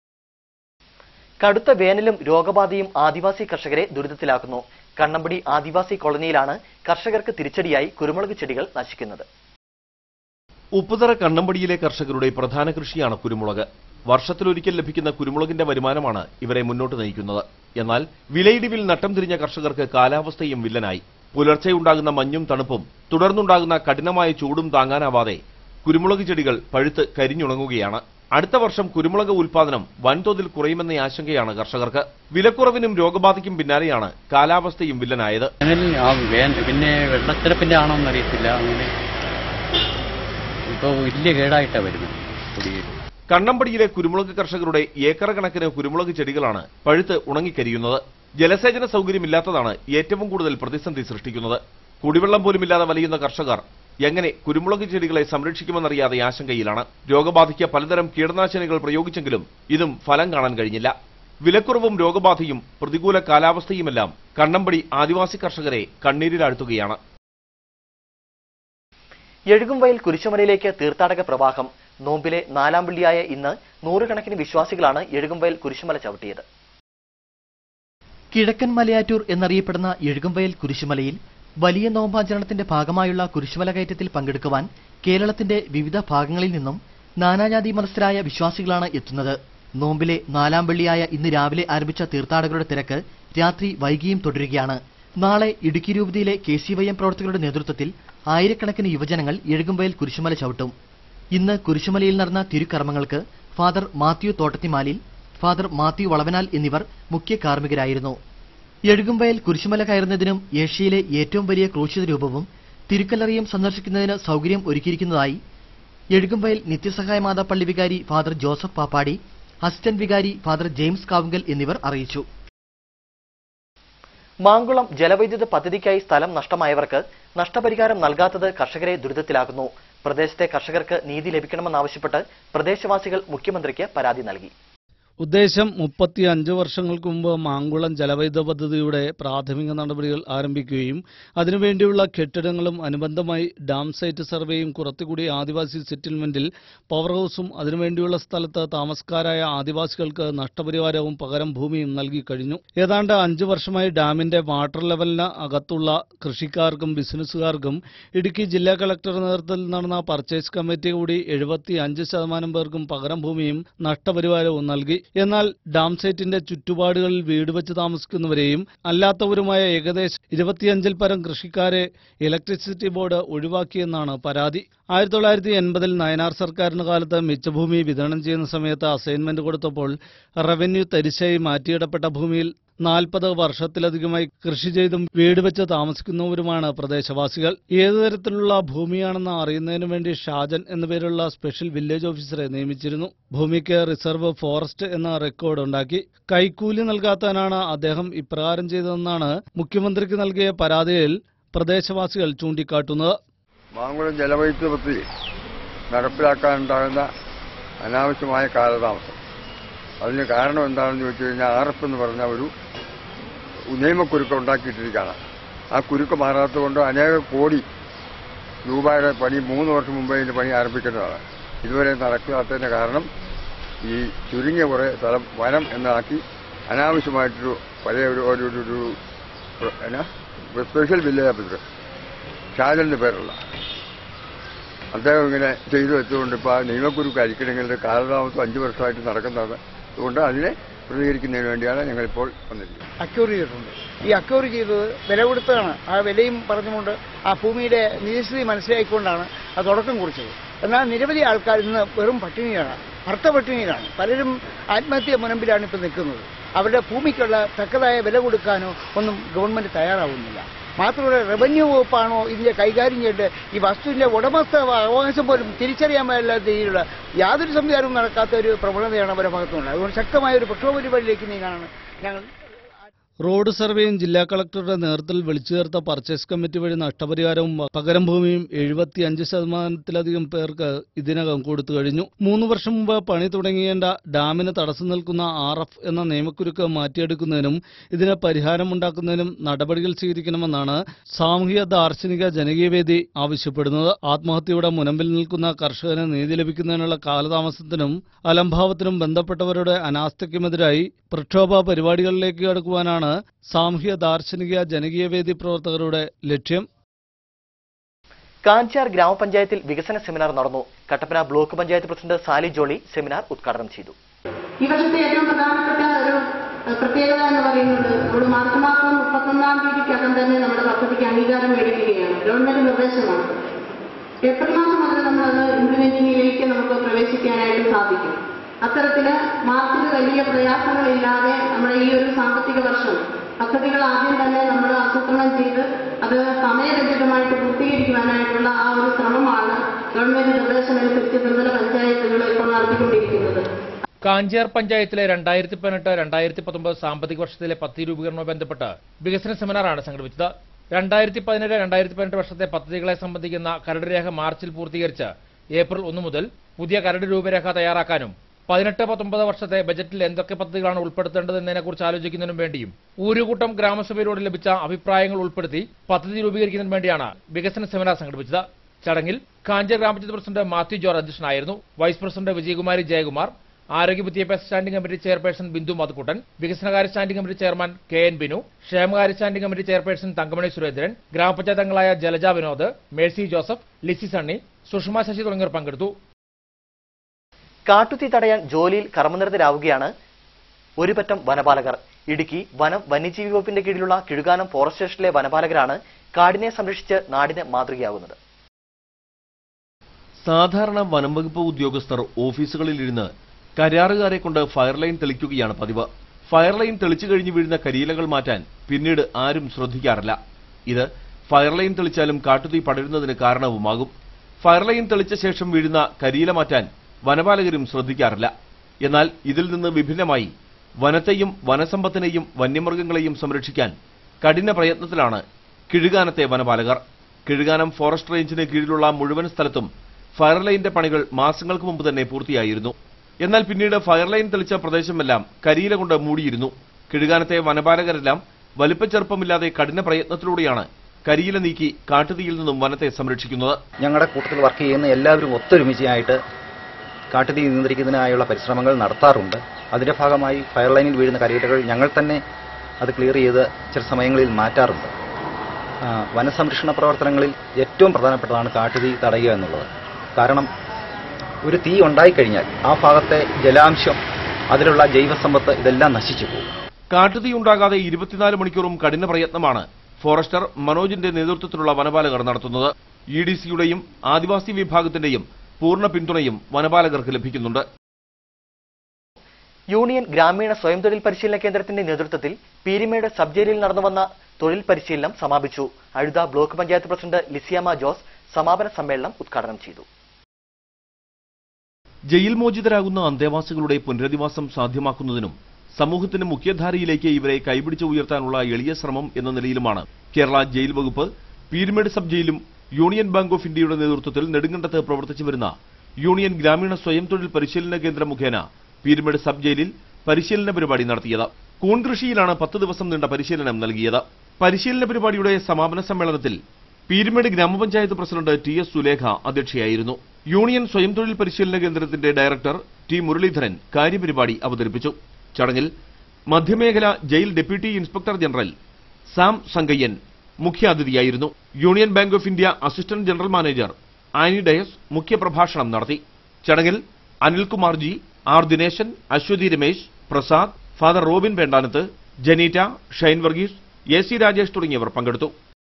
കടുത്ത വേനലും രോഗബാധയും ആദിവാസി കർഷകരെ ദുരിതത്തിലാക്കുന്നു കണ്ണമ്പടി ആദിവാസി കോളനിയിലാണ് കർഷകർക്ക് തിരിച്ചടിയായി കുരുമുളക് ചെടികൾ നശിക്കുന്നത് ഉപ്പുതറ കണ്ണമ്പടിയിലെ കർഷകരുടെ പ്രധാന കൃഷിയാണ് കുരുമുളക് വർഷത്തിലൊരിക്കൽ ലഭിക്കുന്ന കുരുമുളകിന്റെ വരുമാനമാണ് ഇവരെ മുന്നോട്ട് നയിക്കുന്നത് എന്നാൽ വിലയിടിവിൽ നട്ടം തിരിഞ്ഞ കർഷകർക്ക് കാലാവസ്ഥയും വില്ലനായി പുലർച്ചെ ഉണ്ടാകുന്ന മഞ്ഞും തണുപ്പും തുടർന്നുണ്ടാകുന്ന കഠിനമായ ചൂടും താങ്ങാനാവാതെ കുരുമുളക് ചെടികൾ പഴുത്ത് കരിഞ്ഞുണങ്ങുകയാണ് അടുത്ത വർഷം കുരുമുളക് ഉൽപാദനം വൻതോതിൽ കുറയുമെന്ന ആശങ്കയാണ് കർഷകർക്ക് വിലക്കുറവിനും രോഗബാധയ്ക്കും പിന്നാലെയാണ് കാലാവസ്ഥയും വില്ലനായത് പിന്നെ വെള്ളത്തിരപ്പിന്റെ ആണോ എന്നറിയത്തില്ല അങ്ങനെ ഇപ്പോൾ വലിയ കേടായിട്ടാണ് വരുന്നത് കുടിയേരി കണ്ണമ്പടിയിലെ കുരുമുളക് കർഷകരുടെ ഏക്കർ കണക്കിന് കുരുമുളക് ചെടികളാണ് പഴുത്ത് ഉണങ്ങിക്കരിയുന്നത് ജലസേചന സൗകര്യമില്ലാത്തതാണ് ഏറ്റവും കൂടുതൽ പ്രതിസന്ധി സൃഷ്ടിക്കുന്നത് കുടിവെള്ളം പോലുമില്ലാതെ വലയുന്ന കർഷകർ എങ്ങനെ കുരുമുളക് ചെടികളെ സംരക്ഷിക്കുമെന്നറിയാതെ ആശങ്കയിലാണ് രോഗബാധയ്ക്ക് പലതരം കീടനാശിനികൾ പ്രയോഗിച്ചെങ്കിലും ഇതും ഫലം കാണാൻ കഴിഞ്ഞില്ല വിലക്കുറവും രോഗബാധയും പ്രതികൂല കാലാവസ്ഥയുമെല്ലാം കണ്ണമ്പടി ആദിവാസി കർഷകരെ കണ്ണീരിലാഴ്ത്തുകയാണ് എഴുകുംവയൽ കുരിശുമലയിലേക്ക് തീർത്ഥാടക പ്രവാഹം നോമ്പിലെ നാലാം വെള്ളിയായ ഇന്ന് നൂറുകണക്കിന് വിശ്വാസികളാണ് എഴുകുംവയൽ കുരിശുമല ചവിട്ടിയത് കിഴക്കൻ മലയാറ്റൂർ എന്നറിയപ്പെടുന്ന എഴുകുംവയൽ കുരിശുമലയിൽ വലിയ നോമ്പാചരണത്തിന്റെ ഭാഗമായുള്ള കുരിശുമല കയറ്റത്തിൽ പങ്കെടുക്കുവാൻ കേരളത്തിന്റെ വിവിധ ഭാഗങ്ങളിൽ നിന്നും നാനാജാതി മതസ്ഥരായ വിശ്വാസികളാണ് എത്തുന്നത് നോമ്പിലെ നാലാം വെള്ളിയായ ഇന്ന് രാവിലെ ആരംഭിച്ച തീർത്ഥാടകരുടെ തിരക്ക് രാത്രി വൈകിയും തുടരുകയാണ് നാളെ ഇടുക്കി രൂപതയിലെ കെ സി വൈ എം പ്രവർത്തകരുടെ നേതൃത്വത്തിൽ ആയിരക്കണക്കിന് യുവജനങ്ങൾ എഴുകുംവയൽ കുരിശുമല ചവിട്ടും ഇന്ന് കുരിശുമലയിൽ നടന്ന തിരുക്കർമ്മങ്ങൾക്ക് ഫാദർ മാത്യു തോട്ടത്തിമാലിൽ ഫാദർ മാത്യു വളവനാൽ എന്നിവർ മുഖ്യ കാർമ്മികരായിരുന്നു എഴുകുംവയൽ കുരിശുമല കയറുന്നതിനും ഏഷ്യയിലെ ഏറ്റവും വലിയ ക്രൂശിത രൂപവും തിരുക്കല്ലറിയും സന്ദർശിക്കുന്നതിന് സൗകര്യം ഒരുക്കിയിരിക്കുന്നതായി എഴുകുംവയൽ നിത്യസഹായ മാതാ പള്ളി വികാരി ഫാദർ ജോസഫ് പാപ്പാടി അസിസ്റ്റന്റ് വികാരി ഫാദർ ജെയിംസ് കാവുങ്കൽ എന്നിവർ അറിയിച്ചു മാങ്കുളം ജലവൈദ്യുത പദ്ധതിക്കായി സ്ഥലം നഷ്ടമായവർക്ക് നഷ്ടപരിഹാരം നൽകാത്തത് കർഷകരെ ദുരിതത്തിലാക്കുന്നു പ്രദേശത്തെ കർഷകർക്ക് നീതി ലഭിക്കണമെന്നാവശ്യപ്പെട്ട് പ്രദേശവാസികൾ മുഖ്യമന്ത്രിക്ക് പരാതി നൽകി ഉദ്ദേശം മുപ്പത്തി അഞ്ച് വർഷങ്ങൾക്ക് മുമ്പ് മാങ്കുളം ജലവൈദ്യുത പദ്ധതിയുടെ പ്രാഥമിക നടപടികൾ ആരംഭിക്കുകയും അതിനുവേണ്ടിയുള്ള കെട്ടിടങ്ങളും അനുബന്ധമായി ഡാം സൈറ്റ് സർവേയും കുറത്തുകൂടി ആദിവാസി സെറ്റിൽമെന്റിൽ പവർ ഹൗസും അതിനുവേണ്ടിയുള്ള സ്ഥലത്ത് താമസക്കാരായ ആദിവാസികൾക്ക് നഷ്ടപരിഹാരവും പകരം ഭൂമിയും നൽകി കഴിഞ്ഞു ഏതാണ്ട് അഞ്ച് വർഷമായി ഡാമിന്റെ വാട്ടർ ലെവലിന് അകത്തുള്ള കൃഷിക്കാർക്കും ബിസിനസ്സുകാർക്കും ഇടുക്കി ജില്ലാ കളക്ടർ നേതൃത്വത്തിൽ നടന്ന പർച്ചേസ് കമ്മിറ്റി കൂടി എഴുപത്തി അഞ്ച് ശതമാനം പേർക്കും പകരം ഭൂമിയും നഷ്ടപരിഹാരവും നൽകി എന്നാൽ ഡാം സൈറ്റിന്റെ ചുറ്റുപാടുകളിൽ വീട് വെച്ച് താമസിക്കുന്നവരെയും അല്ലാത്തവരുമായ ഏകദേശം ഇരുപത്തിയഞ്ചിൽ പരം കൃഷിക്കാരെ ഇലക്ട്രിസിറ്റി ബോർഡ് ഒഴിവാക്കിയെന്നാണ് പരാതി ആയിരത്തി തൊള്ളായിരത്തി എൺപതിൽ നയനാർ സർക്കാരിന്റെ കാലത്ത് മിച്ചഭൂമി വിതരണം ചെയ്യുന്ന സമയത്ത് അസൈൻമെന്റ് കൊടുത്തപ്പോൾ റവന്യൂ തരിശായി മാറ്റിയിടപ്പെട്ട ഭൂമിയിൽ നാൽപ്പത് വർഷത്തിലധികമായി കൃഷി ചെയ്തും വീട് വെച്ച് താമസിക്കുന്നവരുമാണ് പ്രദേശവാസികൾ ഏതു തരത്തിലുള്ള ഭൂമിയാണെന്ന് അറിയുന്നതിനു വേണ്ടി ഷാജൻ എന്നു പേരുള്ള സ്പെഷ്യൽ വില്ലേജ് ഓഫീസറെ നിയമിച്ചിരുന്നു ഭൂമിക്ക് റിസർവ് ഫോറസ്റ്റ് എന്ന റെക്കോർഡ് ഉണ്ടാക്കി കൈക്കൂലി നൽകാത്തതിനാണ് അദ്ദേഹം ഇപ്രകാരം ചെയ്തതെന്നാണ് മുഖ്യമന്ത്രിക്ക് നൽകിയ പരാതിയിൽ പ്രദേശവാസികൾ ചൂണ്ടിക്കാട്ടുന്നത് മാങ്കുളം ജലവൈദ്യുത പദ്ധതി നടപ്പിലാക്കാനുണ്ടാകുന്ന അനാവശ്യമായ കാലതാമസം അതിന് കാരണം എന്താണെന്ന് ചോദിച്ചു കഴിഞ്ഞാൽ ആർ എഫ് എന്ന് പറഞ്ഞ ഒരു നിയമക്കുരുക്ക് ഉണ്ടാക്കിയിട്ടിരിക്കുകയാണ് ആ കുരുക്ക് മാറാത്തതുകൊണ്ട് അനേക കോടി രൂപയുടെ പണി മൂന്ന് വർഷം മുമ്പേ ഇതിന്റെ പണി ആരംഭിക്കേണ്ടതാണ് ഇതുവരെ നടക്കാത്തതിന്റെ കാരണം ഈ ചുരുങ്ങിയ കുറെ സ്ഥലം വനം എന്നാക്കി അനാവശ്യമായിട്ടൊരു പഴയ ഒരു ഒരു ഒരു ഒരു എന്നാ ഒരു സ്പെഷ്യൽ വില്ലേജ് ഓഫീസർ ഷാജൻ എന്ന് പേരുള്ള അദ്ദേഹം ഇങ്ങനെ ചെയ്തു വെച്ചുകൊണ്ട് ഇപ്പോൾ ആ നിയമക്കുരുക്ക് അരിക്കണമെങ്കിൽ കാലതാമസം അഞ്ച് വർഷമായിട്ട് നടക്കുന്നത് അതുകൊണ്ട് അതിനെ പ്രതികരിക്കുന്നതിന് വേണ്ടിയാണ് ഞങ്ങളിപ്പോൾ വന്നിരിക്കുന്നത് അക്യൂർ ചെയ്തിട്ടുണ്ട് ഈ അക്യൂർ ചെയ്തത് വില കൊടുത്തതാണ് ആ വിലയും പറഞ്ഞുകൊണ്ട് ആ ഭൂമിയുടെ നിജസ്ഥിതി മനസ്സിലാക്കിക്കൊണ്ടാണ് അത് തുടക്കം കുറിച്ചത് എന്നാൽ നിരവധി ആൾക്കാർ ഇന്ന് വെറും പട്ടിണിയാണ് ഭർത്ത പട്ടിണിയിലാണ് പലരും ആത്മഹത്യ മുനമ്പിലാണ് ഇപ്പോൾ നിൽക്കുന്നത് അവരുടെ ഭൂമിക്കുള്ള തക്കതായ വില കൊടുക്കാനോ ഒന്നും ഗവൺമെന്റ് തയ്യാറാവുന്നില്ല മാത്രമല്ല റവന്യൂ വകുപ്പാണോ ഇതിന്റെ കൈകാര്യം ചെയ്തിട്ട് ഈ വസ്തുവിന്റെ ഉടമസ്ഥ അവകാശം പോലും തിരിച്ചറിയാൻ മേലാത്ത രീതിയിലുള്ള യാതൊരു സംവിധാനവും നടക്കാത്ത ഒരു പ്രവണതയാണ് അവരുടെ ഭാഗത്തുനിന്ന് അതുകൊണ്ട് ശക്തമായ ഒരു പ്രക്ഷോഭ പരിപാടിയിലേക്ക് നീങ്ങാനാണ് ഞങ്ങൾ റോഡ് സർവേയും ജില്ലാ കളക്ടറുടെ നേതൃത്വത്തിൽ വിളിച്ചു ചേർത്ത പർച്ചേസ് കമ്മിറ്റി വഴി നഷ്ടപരിഹാരവും പകരം ഭൂമിയും എഴുപത്തിയഞ്ച് ശതമാനത്തിലധികം പേർക്ക് ഇതിനകം കൊടുത്തു കഴിഞ്ഞു മൂന്ന് വർഷം മുമ്പ് പണി തുടങ്ങിയേണ്ട ഡാമിന് തടസ്സം നിൽക്കുന്ന ആർ എഫ് എന്ന നിയമക്കുരുക്ക് മാറ്റിയെടുക്കുന്നതിനും ഇതിന് പരിഹാരമുണ്ടാക്കുന്നതിനും നടപടികൾ സ്വീകരിക്കണമെന്നാണ് സാമൂഹിക ദാർശനിക ജനകീയവേദി ആവശ്യപ്പെടുന്നത് ആത്മഹത്യയുടെ മുനമ്പിൽ നിൽക്കുന്ന കർഷകന് നീതി ലഭിക്കുന്നതിനുള്ള കാലതാമസത്തിനും അലംഭാവത്തിനും ബന്ധപ്പെട്ടവരുടെ അനാസ്ഥയ്ക്കുമെതിരായി പ്രക്ഷോഭ പരിപാടികളിലേക്ക് കടക്കുവാനാണ് സാമൂഹ്യ ദാർശനിക ജനകീയവേദി പ്രവർത്തകരുടെ ലക്ഷ്യം കാഞ്ചാർ ഗ്രാമപഞ്ചായത്തിൽ വികസന സെമിനാർ നടന്നു Kattappana block panchayat president Sally Jolly seminar ഉദ്ഘാടനം ചെയ്തു ഈ വർഷത്തെ ഏറ്റവും പ്രധാനപ്പെട്ട ഒരു ഏഹ്, പ്രത്യേകത എന്ന് പറയുന്നത് നമ്മൾ മാർച്ച് മാസം മുപ്പത്തൊന്നാം തീയതിക്കകം തന്നെ നമ്മുടെ പദ്ധതിക്ക് അംഗീകാരം മേടിക്കുകയാണ് ഗവൺമെന്റ് നിർദ്ദേശമാണ് ഏപ്രിൽ മാസം മുതൽ നമ്മളത് ഇംപ്ലിമെന്റിംഗിലേക്ക് നമുക്ക് പ്രവേശിക്കാനായിട്ട് സാധിക്കും അത്തരത്തില് മാർച്ചിൽ വലിയ പ്രയാസങ്ങളില്ലാതെ നമ്മുടെ ഈ ഒരു സാമ്പത്തിക വർഷം പദ്ധതികൾ ആദ്യം തന്നെ നമ്മൾ ആസൂത്രണം ചെയ്ത് അത് സമയബന്ധിതമായിട്ട് പൂർത്തീകരിക്കുവാനായിട്ടുള്ള ആ ഒരു ശ്രമമാണ് ഗവൺമെന്റ് നിർദ്ദേശമനുസരിച്ച് ത്രിതല പഞ്ചായത്തുകൾ ഇപ്പോൾ നടത്തിക്കൊണ്ടിരിക്കുന്നത് കാഞ്ചിയാർ പഞ്ചായത്തിലെ രണ്ടായിരത്തി പതിനെട്ട് രണ്ടായിരത്തി പത്തൊമ്പത് സാമ്പത്തിക വർഷത്തിലെ പദ്ധതി രൂപീകരണവുമായി ബന്ധപ്പെട്ട് വികസന സെമിനാറാണ് സംഘടിപ്പിച്ചത് രണ്ടായിരത്തി പതിനേഴ് രണ്ടായിരത്തി പതിനെട്ട് വർഷത്തെ പദ്ധതികളെ സംബന്ധിക്കുന്ന കരട് രേഖ മാർച്ചിൽ പൂർത്തീകരിച്ച് ഏപ്രിൽ ഒന്ന് മുതൽ പുതിയ കരട് രൂപരേഖ തയ്യാറാക്കാനും പതിനെട്ട് പത്തൊമ്പത് വർഷത്തെ ബജറ്റിൽ എന്തൊക്കെ പദ്ധതികളാണ് ഉൾപ്പെടുത്തേണ്ടതെന്നതിനെക്കുറിച്ച് ആലോചിക്കുന്നതിനും വേണ്ടിയും ഊരുകൂട്ടം ഗ്രാമസഭയിലൂടെ ലഭിച്ച അഭിപ്രായങ്ങൾ ഉൾപ്പെടുത്തി പദ്ധതി രൂപീകരിക്കുന്നതിന് വേണ്ടിയാണ് വികസന സെമിനാർ സംഘടിപ്പിച്ചത് ചടങ്ങിൽ കാഞ്ചിയാർ ഗ്രാമപഞ്ചായത്ത് പ്രസിഡന്റ് മാത്യു ജോർജ് അധ്യക്ഷനായിരുന്നു വൈസ് പ്രസിഡന്റ് വിജയകുമാരി ജയകുമാർ ആരോഗ്യ വിദ്യാഭ്യാസ standing committee chairperson Bindu Madhukuttan വികസനകാര്യ standing committee chairman K N Binu ക്ഷേമകാര്യ standing committee chairperson Thankamani Surendran ഗ്രാമപഞ്ചായത്ത് അംഗങ്ങളായ ജലജ വിനോദ് മേഴ്സി ജോസഫ് ലിസി സണ്ണി സുഷമ ശശി തുടങ്ങിയവർ പങ്കെടുത്തു കാട്ടുതീ തടയാൻ ജോലിയിൽ കർമ്മനിരതരാവുകയാണ് ഒരു പറ്റം വനപാലകർ ഇടുക്കി വനം വന്യജീവി വകുപ്പിന്റെ കീഴിലുള്ള കിഴുകാനം ഫോറസ്റ്റ് സ്റ്റേഷനിലെ വനപാലകരാണ് കാടിനെ സംരക്ഷിച്ച് നാടിന് മാതൃകയാകുന്നത് സാധാരണ വനം വകുപ്പ് ഉദ്യോഗസ്ഥർ ഓഫീസുകളിലിരുന്ന് കരാറുകാരെ കൊണ്ട് ഫയർലൈൻ തെളിക്കുകയാണ് പതിവ് ഫയർലൈൻ തെളിച്ചു കഴിഞ്ഞ് വീഴുന്ന കരിയിലകൾ മാറ്റാൻ പിന്നീട് ആരും ശ്രദ്ധിക്കാറില്ല ഇത് ഫയർലൈൻ തെളിച്ചാലും കാട്ടുതീ പടരുന്നതിന് കാരണവുമാകും ഫയർലൈൻ തെളിച്ച ശേഷം വീഴുന്ന കരിയില മാറ്റാൻ വനപാലകരും ശ്രദ്ധിക്കാറില്ല എന്നാൽ ഇതിൽ നിന്ന് വിഭിന്നമായി വനത്തെയും വനസമ്പത്തിനെയും വന്യമൃഗങ്ങളെയും സംരക്ഷിക്കാൻ കഠിന പ്രയത്നത്തിലാണ് കിഴുകാനത്തെ വനപാലകർ കിഴുകാനം ഫോറസ്റ്റ് റേഞ്ചിന് കീഴിലുള്ള മുഴുവൻ സ്ഥലത്തും ഫയർലൈന്റെ പണികൾ മാസങ്ങൾക്ക് മുമ്പ് തന്നെ പൂർത്തിയായിരുന്നു എന്നാൽ പിന്നീട് ഫയർലൈൻ തെളിച്ച പ്രദേശമെല്ലാം കരിയില കൊണ്ട് മൂടിയിരുന്നു കിഴുകാനത്തെ വനപാലകരെല്ലാം വലിപ്പച്ചെറുപ്പമില്ലാതെ കഠിന പ്രയത്നത്തിലൂടെയാണ് കരിയില നീക്കി കാട്ടുതീയിൽ നിന്നും വനത്തെ സംരക്ഷിക്കുന്നത് ഞങ്ങളുടെ കൂട്ടത്തിൽ വർക്ക് ചെയ്യുന്ന എല്ലാവരും ഒത്തൊരുമിച്ചായിട്ട് കാട്ടുതീ നിയന്ത്രിക്കുന്നതിനായുള്ള പരിശ്രമങ്ങൾ നടത്താറുണ്ട് അതിന്റെ ഭാഗമായി ഫയർ ലൈനിൽ വീഴുന്ന കരിയിലകൾ ഞങ്ങൾ തന്നെ അത് ക്ലിയർ ചെയ്ത് ചില സമയങ്ങളിൽ മാറ്റാറുണ്ട് ആ, വനസംരക്ഷണ പ്രവർത്തനങ്ങളിൽ ഏറ്റവും പ്രധാനപ്പെട്ടതാണ് കാട്ടുതീ തടയുക എന്നുള്ളത് കാരണം ഒരു തീ ഉണ്ടായിക്കഴിഞ്ഞാൽ ആ ഭാഗത്തെ ജലാംശം അതിലുള്ള ജൈവസമ്പത്ത് ഇതെല്ലാം നശിച്ചു പോകും കാട്ടുതീ ഉണ്ടാകാതെ ഇരുപത്തിനാല് മണിക്കൂറും കഠിന പ്രയത്നമാണ് ഫോറസ്റ്റർ മനോജിന്റെ നേതൃത്വത്തിലുള്ള വനപാലകർ നടത്തുന്നത് ഇ ഡി സിയുടെയും ആദിവാസി വിഭാഗത്തിന്റെയും പൂർണ്ണ പിന്തുണയും വനപാലകർക്ക് ലഭിക്കുന്നുണ്ട് യൂണിയൻ ഗ്രാമീണ സ്വയം തൊഴിൽ പരിശീലന കേന്ദ്രത്തിന്റെ നേതൃത്വത്തിൽ പീരിമേട് സബ് ജയിലിൽ നടന്നുവന്ന തൊഴിൽ പരിശീലനം സമാപിച്ചു അഴുത ബ്ലോക്ക് പഞ്ചായത്ത് പ്രസിഡന്റ് ലിസിയാമ ജോസ് സമാപന സമ്മേളനം ഉദ്ഘാടനം ചെയ്തു ജയിൽ മോചിതരാകുന്ന അന്തേവാസികളുടെ പുനരധിവാസം സാധ്യമാക്കുന്നതിനും സമൂഹത്തിന്റെ മുഖ്യധാരയിലേക്ക് ഇവരെ കൈപിടിച്ച് ഉയർത്താനുള്ള എളിയ ശ്രമം എന്ന നിലയിലുമാണ് കേരള ജയിൽ വകുപ്പ് പീരുമേട് സബ് ജയിലും യൂണിയൻ ബാങ്ക് ഓഫ് ഇന്ത്യയുടെ നേതൃത്വത്തിൽ നെടുങ്കണ്ടത്ത് പ്രവർത്തിച്ചു വരുന്ന യൂണിയൻ ഗ്രാമീണ സ്വയം തൊഴിൽ പരിശീലന കേന്ദ്രം മുഖേന പീരുമേട് സബ് ജയിലിൽ പരിശീലന പരിപാടി നടത്തിയത് കൂൺ കൃഷിയിലാണ് പത്ത് ദിവസം നീണ്ട പരിശീലനം നൽകിയത് പരിശീലന പരിപാടിയുടെ സമാപന സമ്മേളനത്തിൽ പീരുമേട് ഗ്രാമപഞ്ചായത്ത് പ്രസിഡന്റ് ടി എസ് സുലേഖ അധ്യക്ഷയായിരുന്നു യൂണിയൻ സ്വയം തൊഴിൽ പരിശീലന കേന്ദ്രത്തിന്റെ ഡയറക്ടർ ടി മുരളീധരൻ കാര്യപരിപാടി അവതരിപ്പിച്ചു ചടങ്ങിൽ മധ്യമേഖല jail deputy inspector general Sam Sangayyan മുഖ്യാതിഥിയായിരുന്നു union bank of India assistant general manager Annie Dias മുഖ്യപ്രഭാഷണം നടത്തി ചടങ്ങിൽ Anilkumar G R Dineshan Aswathy Ramesh Prasad father Robin Vendanath Janeeta Shine Varghese A C Rajesh തുടങ്ങിയവർ പങ്കെടുത്തു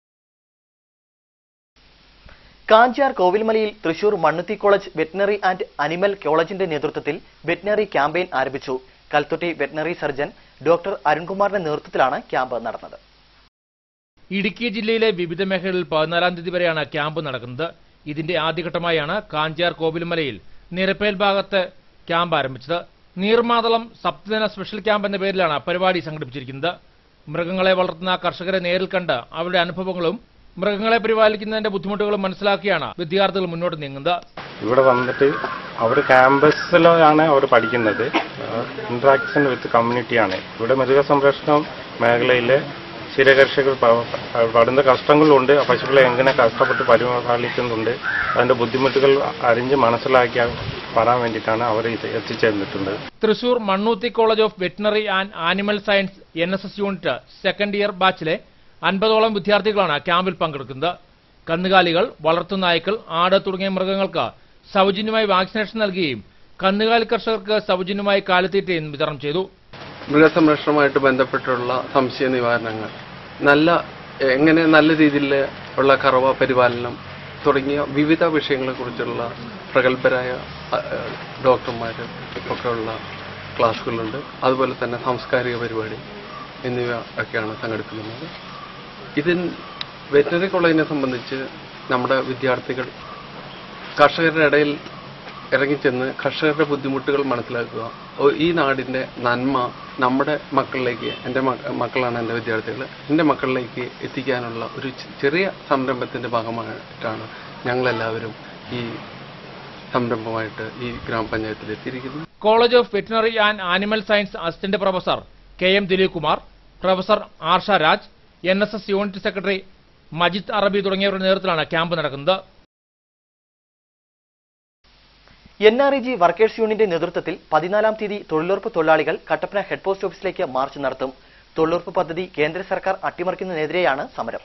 കാഞ്ചാർ കോവിൽമലയിൽ Thrissur Mannuthy college veterinary and animal കോളേജിന്റെ നേതൃത്വത്തിൽ വെറ്റിനറി ക്യാമ്പയിൻ ആരംഭിച്ചു കൽത്തൊട്ടി വെറ്റിനറി സർജൻ ഡോക്ടർ അരുൺകുമാറിന്റെ നേതൃത്വത്തിലാണ് ക്യാമ്പ് നടന്നത് ഇടുക്കി ജില്ലയിലെ വിവിധ മേഖലകളിൽ പതിനാലാം തീയതി വരെയാണ് ക്യാമ്പ് നടക്കുന്നത് ഇതിന്റെ ആദ്യഘട്ടമായാണ് കാഞ്ചാർ കോവിൽമലയിൽ നിരപ്പേൽ ഭാഗത്ത് ക്യാമ്പ് ആരംഭിച്ചത് നീർമാതളം സപ്തദിന സ്പെഷ്യൽ ക്യാമ്പ് എന്ന പേരിലാണ് പരിപാടി സംഘടിപ്പിച്ചിരിക്കുന്നത് മൃഗങ്ങളെ വളർത്തുന്ന കർഷകരെ നേരിൽ കണ്ട് അവരുടെ അനുഭവങ്ങളും മൃഗങ്ങളെ പരിപാലിക്കുന്നതിന്റെ ബുദ്ധിമുട്ടുകളും മനസ്സിലാക്കിയാണ് വിദ്യാർത്ഥികൾ മുന്നോട്ട് നീങ്ങുന്നത് ഇവിടെ വന്നിട്ട് അവർ ക്യാമ്പസിലാണ് അവർ പഠിക്കുന്നത് ഇന്ററാക്ഷൻ വിത്ത് കമ്മ്യൂണിറ്റിയാണ് ഇവിടെ മൃഗ സംരക്ഷണ മേഖലയിലെ ക്ഷീരകർഷകർ പ- പടുന്ന കഷ്ടങ്ങളുണ്ട് ആ പശുക്കളെ എങ്ങനെ കഷ്ടപ്പെട്ട് പരിപാലിക്കുന്നുണ്ട് അതിന്റെ ബുദ്ധിമുട്ടുകൾ അറിഞ്ഞ് മനസ്സിലാക്കി പറയാൻ വേണ്ടിയിട്ടാണ് അവർ ഇത് എത്തിച്ചേർന്നിട്ടുണ്ട് Thrissur Mannuthy college of veterinary and animal science N S S unit second year ബാച്ചിലെ അൻപതോളം വിദ്യാർത്ഥികളാണ് ക്യാമ്പിൽ പങ്കെടുക്കുന്നത് കന്നുകാലികൾ വളർത്തുനായ്ക്കൾ ആട് തുടങ്ങിയ മൃഗങ്ങൾക്ക് സൗജന്യമായി വാക്സിനേഷൻ നൽകുകയും കന്നുകാലി കർഷകർക്ക് സൗജന്യമായി കാലിത്തീറ്റയും വിതരണം ചെയ്തു മൃഗസംരക്ഷണവുമായിട്ട് ബന്ധപ്പെട്ടുള്ള സംശയ നിവാരണങ്ങൾ നല്ല എങ്ങനെ നല്ല രീതിയിൽ ഉള്ള കറവ പരിപാലനം തുടങ്ങിയ വിവിധ വിഷയങ്ങളെക്കുറിച്ചുള്ള പ്രഗത്ഭരായ ഡോക്ടർമാർ ഒക്കെ ഉള്ള ക്ലാസ്സുകളുണ്ട് അതുപോലെ തന്നെ സാംസ്കാരിക പരിപാടി എന്നിവ ഒക്കെയാണ് സംഘടിപ്പിക്കുന്നത് ഇതിൽ വെറ്റിനറി കോളേജിനെ സംബന്ധിച്ച് നമ്മുടെ വിദ്യാർത്ഥികൾ കർഷകരുടെ ഇടയിൽ ഇറങ്ങിച്ചെന്ന് കർഷകരുടെ ബുദ്ധിമുട്ടുകൾ മനസ്സിലാക്കുക ഓ- ഈ നാടിന്റെ നന്മ നമ്മുടെ മക്കളിലേക്ക് എൻ്റെ മക്ക- മക്കളാണ് എൻ്റെ വിദ്യാർത്ഥികൾ എൻ്റെ മക്കളിലേക്ക് എത്തിക്കാനുള്ള ഒരു ചെ- ചെറിയ സംരംഭത്തിന്റെ ഭാഗമായിട്ടാണ് ഞങ്ങളെല്ലാവരും ഈ സംരംഭമായിട്ട് ഈ ഗ്രാമപഞ്ചായത്തിൽ എത്തിയിരിക്കുന്നത് college of veterinary and animal science assistant professor K M Dileep Kumar professor Arsha Raj N S S unit secretary Majid Arabi തുടങ്ങിയവരുടെ നേതൃത്വത്തിലാണ് ക്യാമ്പ് നടക്കുന്നത് N R E G workers യൂണിയന്റെ നേതൃത്വത്തിൽ പതിനാലാം തീയതി തൊഴിലുറപ്പ് തൊഴിലാളികൾ കട്ടപ്പന ഹെഡ് പോസ്റ്റ് ഓഫീസിലേക്ക് മാർച്ച് നടത്തും തൊഴിലുറപ്പ് പദ്ധതി കേന്ദ്ര സർക്കാർ അട്ടിമറിക്കുന്നതിനെതിരെയാണ് സമരം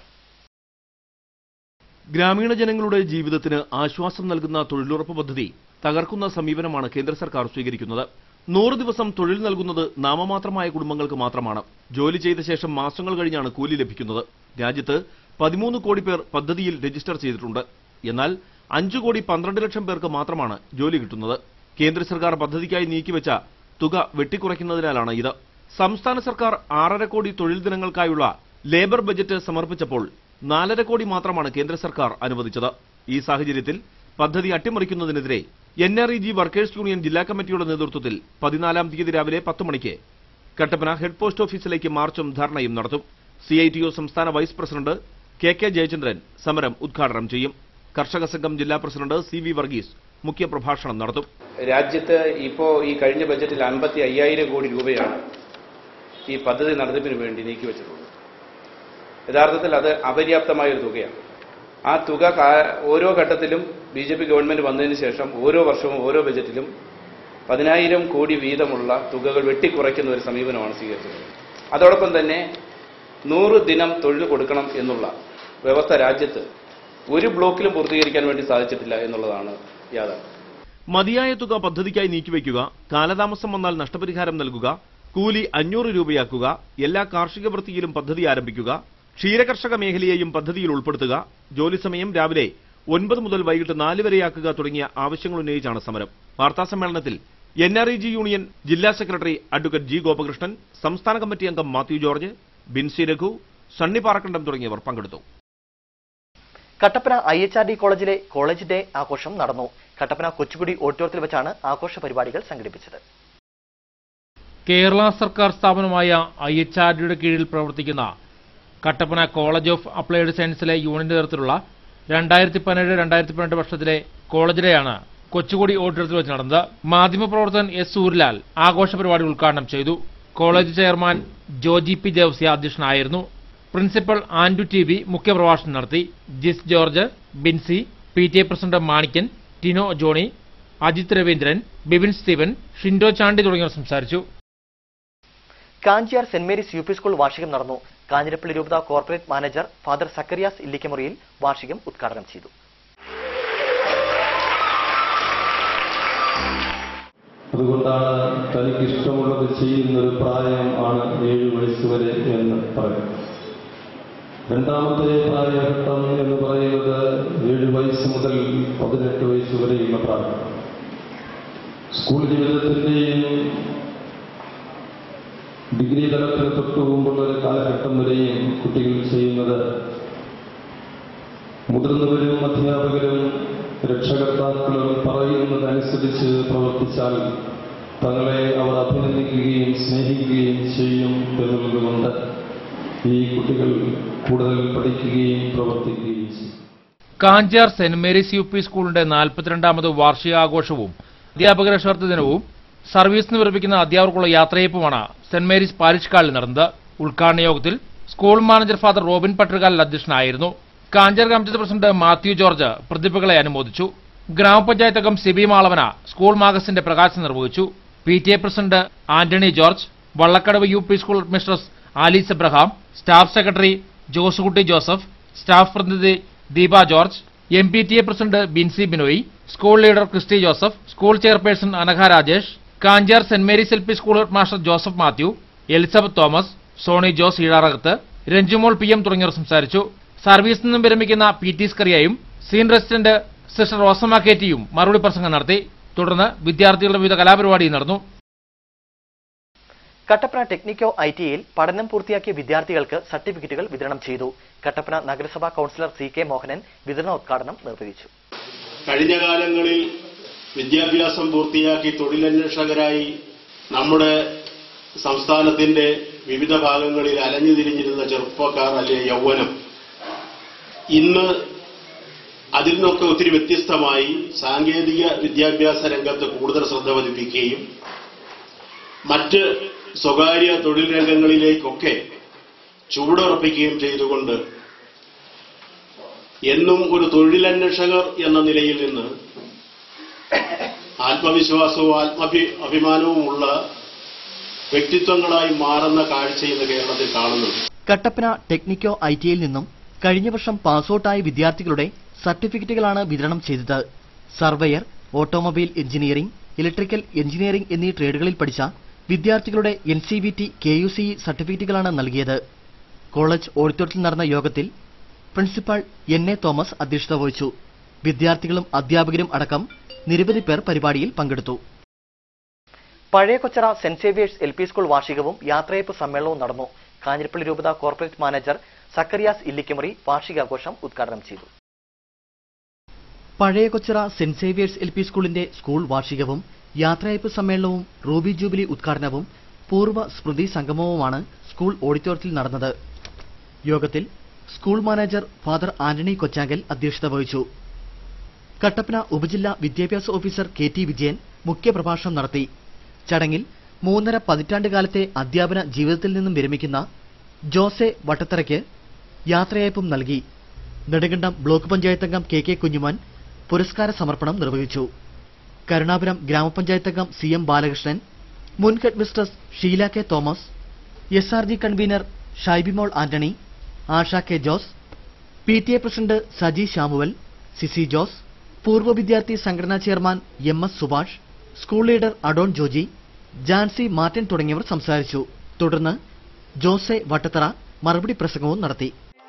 ഗ്രാമീണ ജനങ്ങളുടെ ജീവിതത്തിന് ആശ്വാസം നൽകുന്ന തൊഴിലുറപ്പ് പദ്ധതി തകർക്കുന്ന സമീപനമാണ് കേന്ദ്ര സർക്കാർ സ്വീകരിക്കുന്നത് നൂറ് ദിവസം തൊഴിൽ നൽകുന്നത് നാമമാത്രമായ കുടുംബങ്ങൾക്ക് മാത്രമാണ് ജോലി ചെയ്ത ശേഷം മാസങ്ങൾ കഴിഞ്ഞാണ് കൂലി ലഭിക്കുന്നത് രാജ്യത്ത് പതിമൂന്ന് കോടി പേർ പദ്ധതിയിൽ രജിസ്റ്റർ ചെയ്തിട്ടുണ്ട് എന്നാൽ അഞ്ചു കോടി പന്ത്രണ്ട് ലക്ഷം പേർക്ക് മാത്രമാണ് ജോലി കിട്ടുന്നത് കേന്ദ്ര സർക്കാർ പദ്ധതിക്കായി നീക്കിവെച്ച തുക വെട്ടിക്കുറയ്ക്കുന്നതിനാലാണ് ഇത് സംസ്ഥാന സർക്കാർ ആറര കോടി തൊഴിൽ ദിനങ്ങൾക്കായുള്ള ലേബർ ബജറ്റ് സമർപ്പിച്ചപ്പോൾ നാലര കോടി മാത്രമാണ് കേന്ദ്ര സർക്കാർ അനുവദിച്ചത് ഈ സാഹചര്യത്തിൽ പദ്ധതി അട്ടിമറിക്കുന്നതിനെതിരെ N R E G workers union ജില്ലാ കമ്മിറ്റിയുടെ നേതൃത്വത്തിൽ പതിനാലാം തീയതി രാവിലെ പത്ത് മണിക്ക് കട്ടപ്പന ഹെഡ് പോസ്റ്റ് ഓഫീസിലേക്ക് മാർച്ചും ധർണയും നടത്തും സി ഐ ടി ഒ സംസ്ഥാന vice president K K Jayachandran സമരം ഉദ്ഘാടനം ചെയ്യും കർഷക സംഘം ജില്ലാ പ്രസിഡന്റ് സി വി വർഗീസ് മുഖ്യപ്രഭാഷണം നടത്തും രാജ്യത്ത് ഇപ്പോൾ ഈ കഴിഞ്ഞ ബജറ്റിൽ അൻപത്തി അയ്യായിരം കോടി രൂപയാണ് ഈ പദ്ധതി നടത്തിപ്പിന് വേണ്ടി നീക്കിവെച്ചിട്ടുള്ളത് യഥാർത്ഥത്തിൽ അത് അപര്യാപ്തമായ ഒരു തുകയാണ് ആ തുക കാ- ഓരോ ഘട്ടത്തിലും ബി ജെ പി ഗവൺമെന്റ് വന്നതിന് ശേഷം ഓരോ വർഷവും ഓരോ ബജറ്റിലും പതിനായിരം കോടി വീതമുള്ള തുകകൾ വെട്ടിക്കുറയ്ക്കുന്ന ഒരു സമീപനമാണ് സ്വീകരിച്ചത് അതോടൊപ്പം തന്നെ നൂറ് ദിനം തൊഴിൽ കൊടുക്കണം എന്നുള്ള വ്യവസ്ഥ രാജ്യത്ത് ഒരു ബ്ലോക്കിലും പൂർത്തീകരിക്കാൻ വേണ്ടി സാധിച്ചിട്ടില്ല എന്നുള്ളതാണ് യാഥാർത്ഥ്യം മതിയായ തുക പദ്ധതിക്കായി നീക്കിവെക്കുക കാലതാമസം വന്നാൽ നഷ്ടപരിഹാരം നൽകുക കൂലി അഞ്ഞൂറ് രൂപയാക്കുക എല്ലാ കാർഷിക വൃത്തിയിലും പദ്ധതി ആരംഭിക്കുക ക്ഷീരകർഷക മേഖലയെയും പദ്ധതിയിൽ ഉൾപ്പെടുത്തുക ജോലി സമയം രാവിലെ ഒൻപത് മുതൽ വൈകിട്ട് നാല് വരെയാക്കുക തുടങ്ങിയ ആവശ്യങ്ങൾ ഉന്നയിച്ചാണ് സമരം വാർത്താസമ്മേളനത്തിൽ N R E G union ജില്ലാ സെക്രട്ടറി അഡ്വക്കേറ്റ് ജി ഗോപകൃഷ്ണൻ സംസ്ഥാന കമ്മിറ്റി അംഗം മാത്യു ജോർജ് ബിൻസി രഘു സണ്ണി പാറക്കണ്ടം തുടങ്ങിയവർ പങ്കെടുത്തു Kattappana I H R D കോളേജിലെ കോളേജ് ഡേ ആഘോഷം നടന്നു കട്ടപ്പന കൊച്ചുകുടി ഓഡിറ്റോറിയത്തിൽ വെച്ചാണ് ആഘോഷ പരിപാടികൾ സംഘടിപ്പിച്ചത് കേരള സർക്കാർ സ്ഥാപനമായ ഐ എച്ച് ആർ ഡിയുടെ കീഴിൽ പ്രവർത്തിക്കുന്ന കട്ടപ്പന കോളേജ് ഓഫ് അപ്ലൈഡ് സയൻസിലെ യൂണിറ്റ് നേതൃത്വത്തിലുള്ള രണ്ടായിരത്തി പതിനേഴ് രണ്ടായിരത്തി പതിനെട്ട് വർഷത്തിലെ കോളേജ് ഡേയാണ് കൊച്ചുകുടി ഓഡിറ്റോറിയത്തിൽ വെച്ച് നടന്നത് മാധ്യമപ്രവർത്തകൻ എസ് സൂര്യലാൽ ആഘോഷ പരിപാടി ഉദ്ഘാടനം ചെയ്തു college chairman Joji P Devasya അധ്യക്ഷനായിരുന്നു പ്രിൻസിപ്പൽ ആൻഡു ടി വി മുഖ്യപ്രഭാഷണം നടത്തി Jis George Binsy P T A president Manikkan Tino Johnny Ajith Raveendran Bibin Steven Shindo Chandy തുടങ്ങിയവർ സംസാരിച്ചു Kanchiyar saint Mary's U P school വാർഷികം നടന്നു കാഞ്ഞിരപ്പള്ളി രൂപത corporate manager father Zacharias Illikkamuriyil വാർഷികം ഉദ്ഘാടനം ചെയ്തു അതുകൊണ്ടാണ് തനിക്ക് ഇഷ്ടമുള്ളത് ചെയ്യുന്നൊരു പ്രായം ആണ് ഏഴ് വയസ്സ് വരെ എന്ന് പറയും രണ്ടാമത്തെ പ്രായഘട്ടം എന്ന് പറയുന്നത് ഏഴ് വയസ്സ് മുതൽ പതിനെട്ട് വയസ്സ് വരെയുള്ള പ്രായം സ്കൂൾ ജീവിതത്തിന്റെയും ഡിഗ്രി തലത്തിന് തൊട്ടു മുമ്പുള്ള ഒരു കാലഘട്ടം വരെയും കുട്ടികൾ ചെയ്യുന്നത് മുതിർന്നവരും അധ്യാപകരും രക്ഷകർത്താക്കളും പറയുന്നതനുസരിച്ച് പ്രവർത്തിച്ചാൽ തങ്ങളെ അവർ അഭിനന്ദിക്കുകയും സ്നേഹിക്കുകയും ചെയ്യും എന്നുള്ളതുകൊണ്ട് ഈ കുട്ടികൾ കൂടുതൽ പഠിക്കുകയും പ്രവർത്തിക്കുകയും ചെയ്യും Kanchar saint Mary's U P സ്കൂളിന്റെ നാൽപ്പത്തിരണ്ടാമത് വാർഷികാഘോഷവും അധ്യാപക രക്ഷാർത്ഥി ദിനവും സർവീസിന് വിരമിക്കുന്ന അധ്യാപകർക്കുള്ള യാത്രയപ്പുമാണ് സെന്റ് മേരീസ് പാരിഷ് ഹാളിൽ നടന്നത് ഉദ്ഘാടന യോഗത്തിൽ school manager father Robin Pattarkal അധ്യക്ഷനായിരുന്നു കാഞ്ചാർ ഗ്രാമപഞ്ചായത്ത് പ്രസിഡന്റ് മാത്യു ജോർജ് പ്രതിഭകളെ അനുമോദിച്ചു ഗ്രാമപഞ്ചായത്ത് അംഗം സിബി മാളവന സ്കൂൾ മാഗസിന്റെ പ്രകാശനം നിർവഹിച്ചു P T A president Antony George Vallakkadavu U P school mistress Alice Abraham staff secretary Josekutty Joseph staff പ്രതിനിധി Deepa George M P T A president Binsy Binoy school leader Christy Joseph school chairperson Anagha Rajesh Kanchar saint Mary's L P school head master Joseph Mathew Elizabeth Thomas Soni Jose Eezharakath Ranjumol P M തുടങ്ങിയവർ സംസാരിച്ചു സർവീസിൽ നിന്നും വിരമിക്കുന്ന പി ടി സ്കറിയയും സീൻ resident sister Rosamma K ടിയും മറുപടി പ്രസംഗം നടത്തി തുടർന്ന് വിദ്യാർത്ഥികളുടെ വിവിധ കലാപരിപാടി നടന്നു കട്ടപ്പന ടെക്നിക്കോ ഐ ടിയിൽ പഠനം പൂർത്തിയാക്കിയ വിദ്യാർത്ഥികൾക്ക് സർട്ടിഫിക്കറ്റുകൾ വിതരണം ചെയ്തു കട്ടപ്പന നഗരസഭാ കൌൺസിലർ സി കെ മോഹനൻ വിതരണോദ്ഘാടനം നിർവഹിച്ചു കഴിഞ്ഞ കാലങ്ങളിൽ വിദ്യാഭ്യാസം പൂർത്തിയാക്കി തൊഴിലന്വേഷകരായി നമ്മുടെ സംസ്ഥാനത്തിന്റെ വിവിധ ഭാഗങ്ങളിൽ അലഞ്ഞു തിരിഞ്ഞിരുന്ന ചെറുപ്പക്കാർ അല്ലെ യൗവനം ഇന്ന് അതിൽ നിന്നൊക്കെ ഒത്തിരി വ്യത്യസ്തമായി സാങ്കേതിക വിദ്യാഭ്യാസ രംഗത്ത് കൂടുതൽ ശ്രദ്ധ പതിപ്പിക്കുകയും മറ്റ് സ്വകാര്യ തൊഴിൽ രംഗങ്ങളിലേക്കൊക്കെ ചുവടുറപ്പിക്കുകയും ചെയ്തുകൊണ്ട് എന്നും ഒരു തൊഴിലന്വേഷകർ എന്ന നിലയിൽ നിന്ന് ആത്മവിശ്വാസവും ആത്മഭി അഭിമാനവുമുള്ള വ്യക്തിത്വങ്ങളായി മാറുന്ന കാഴ്ച ഇന്ന് കേരളത്തിൽ കാണുന്നുണ്ട് കട്ടപ്പന ടെക്നിക്കോ ഐ ടിയിൽ നിന്നും കഴിഞ്ഞ വർഷം പാസ്ഔട്ടായ വിദ്യാർത്ഥികളുടെ സർട്ടിഫിക്കറ്റുകളാണ് വിതരണം ചെയ്തത് surveyor automobile engineering electrical engineering എന്നീ ട്രേഡുകളിൽ പഠിച്ച വിദ്യാർത്ഥികളുടെ N C V T K U C സർട്ടിഫിക്കറ്റുകളാണ് നൽകിയത് കോളേജ് ഓഡിറ്റോറിയത്തിൽ നടന്ന യോഗത്തിൽ പ്രിൻസിപ്പാൾ എൻ എ തോമസ് അധ്യക്ഷത വഹിച്ചു വിദ്യാർത്ഥികളും അധ്യാപകരും അടക്കം നിരവധി പേർ പരിപാടിയിൽ പങ്കെടുത്തു പഴയ Kochara Saint Xavier's L P school വാർഷികവും യാത്രയപ്പ് സമ്മേളനവും നടന്നു കാഞ്ഞിരപ്പള്ളി രൂപത കോർപ്പറേറ്റ് മാനേജർ സക്കറിയാസ് ഇല്ലിക്കമുറി വാർഷികാഘോഷം ഉദ്ഘാടനം ചെയ്തു പഴയ Kochira Saint Xavier's L P സ്കൂളിന്റെ സ്കൂൾ വാർഷികവും യാത്രയപ്പ് സമ്മേളനവും റൂബി ജൂബിലി ഉദ്ഘാടനവും പൂർവ്വ സ്മൃതി സംഗമവുമാണ് സ്കൂൾ ഓഡിറ്റോറിയത്തിൽ നടന്നത് യോഗത്തിൽ school manager father Antony Kochankal അധ്യക്ഷത വഹിച്ചു കട്ടപ്പന ഉപജില്ലാ വിദ്യാഭ്യാസ ഓഫീസർ കെ ടി വിജയൻ മുഖ്യപ്രഭാഷണം നടത്തി ചടങ്ങിൽ മൂന്നര പതിറ്റാണ്ട് കാലത്തെ അധ്യാപന ജീവിതത്തിൽ നിന്നും വിരമിക്കുന്ന ജോസെ വട്ടത്തറയ്ക്ക് യാത്രയയപ്പും നൽകി നെടുങ്കണ്ടം ബ്ലോക്ക് പഞ്ചായത്ത് അംഗം കെ കെ കുഞ്ഞുമാൻ പുരസ്കാര സമർപ്പണം നിർവഹിച്ചു കരുണാപുരം ഗ്രാമപഞ്ചായത്ത് അംഗം സി എം ബാലകൃഷ്ണൻ മുൻ head mistress Sheela K Thomas S R G convener Shybimol Antony Asha K Jose P T A president Saji Samuel Sisy Jose പൂർവ്വ വിദ്യാർത്ഥി സംഘടനാ chairman M S Subhash school leader Adon Joji Jancy Martin തുടങ്ങിയവർ സംസാരിച്ചു തുടർന്ന് ജോസെ വട്ടത്തറ മറുപടി പ്രസംഗവും നടത്തി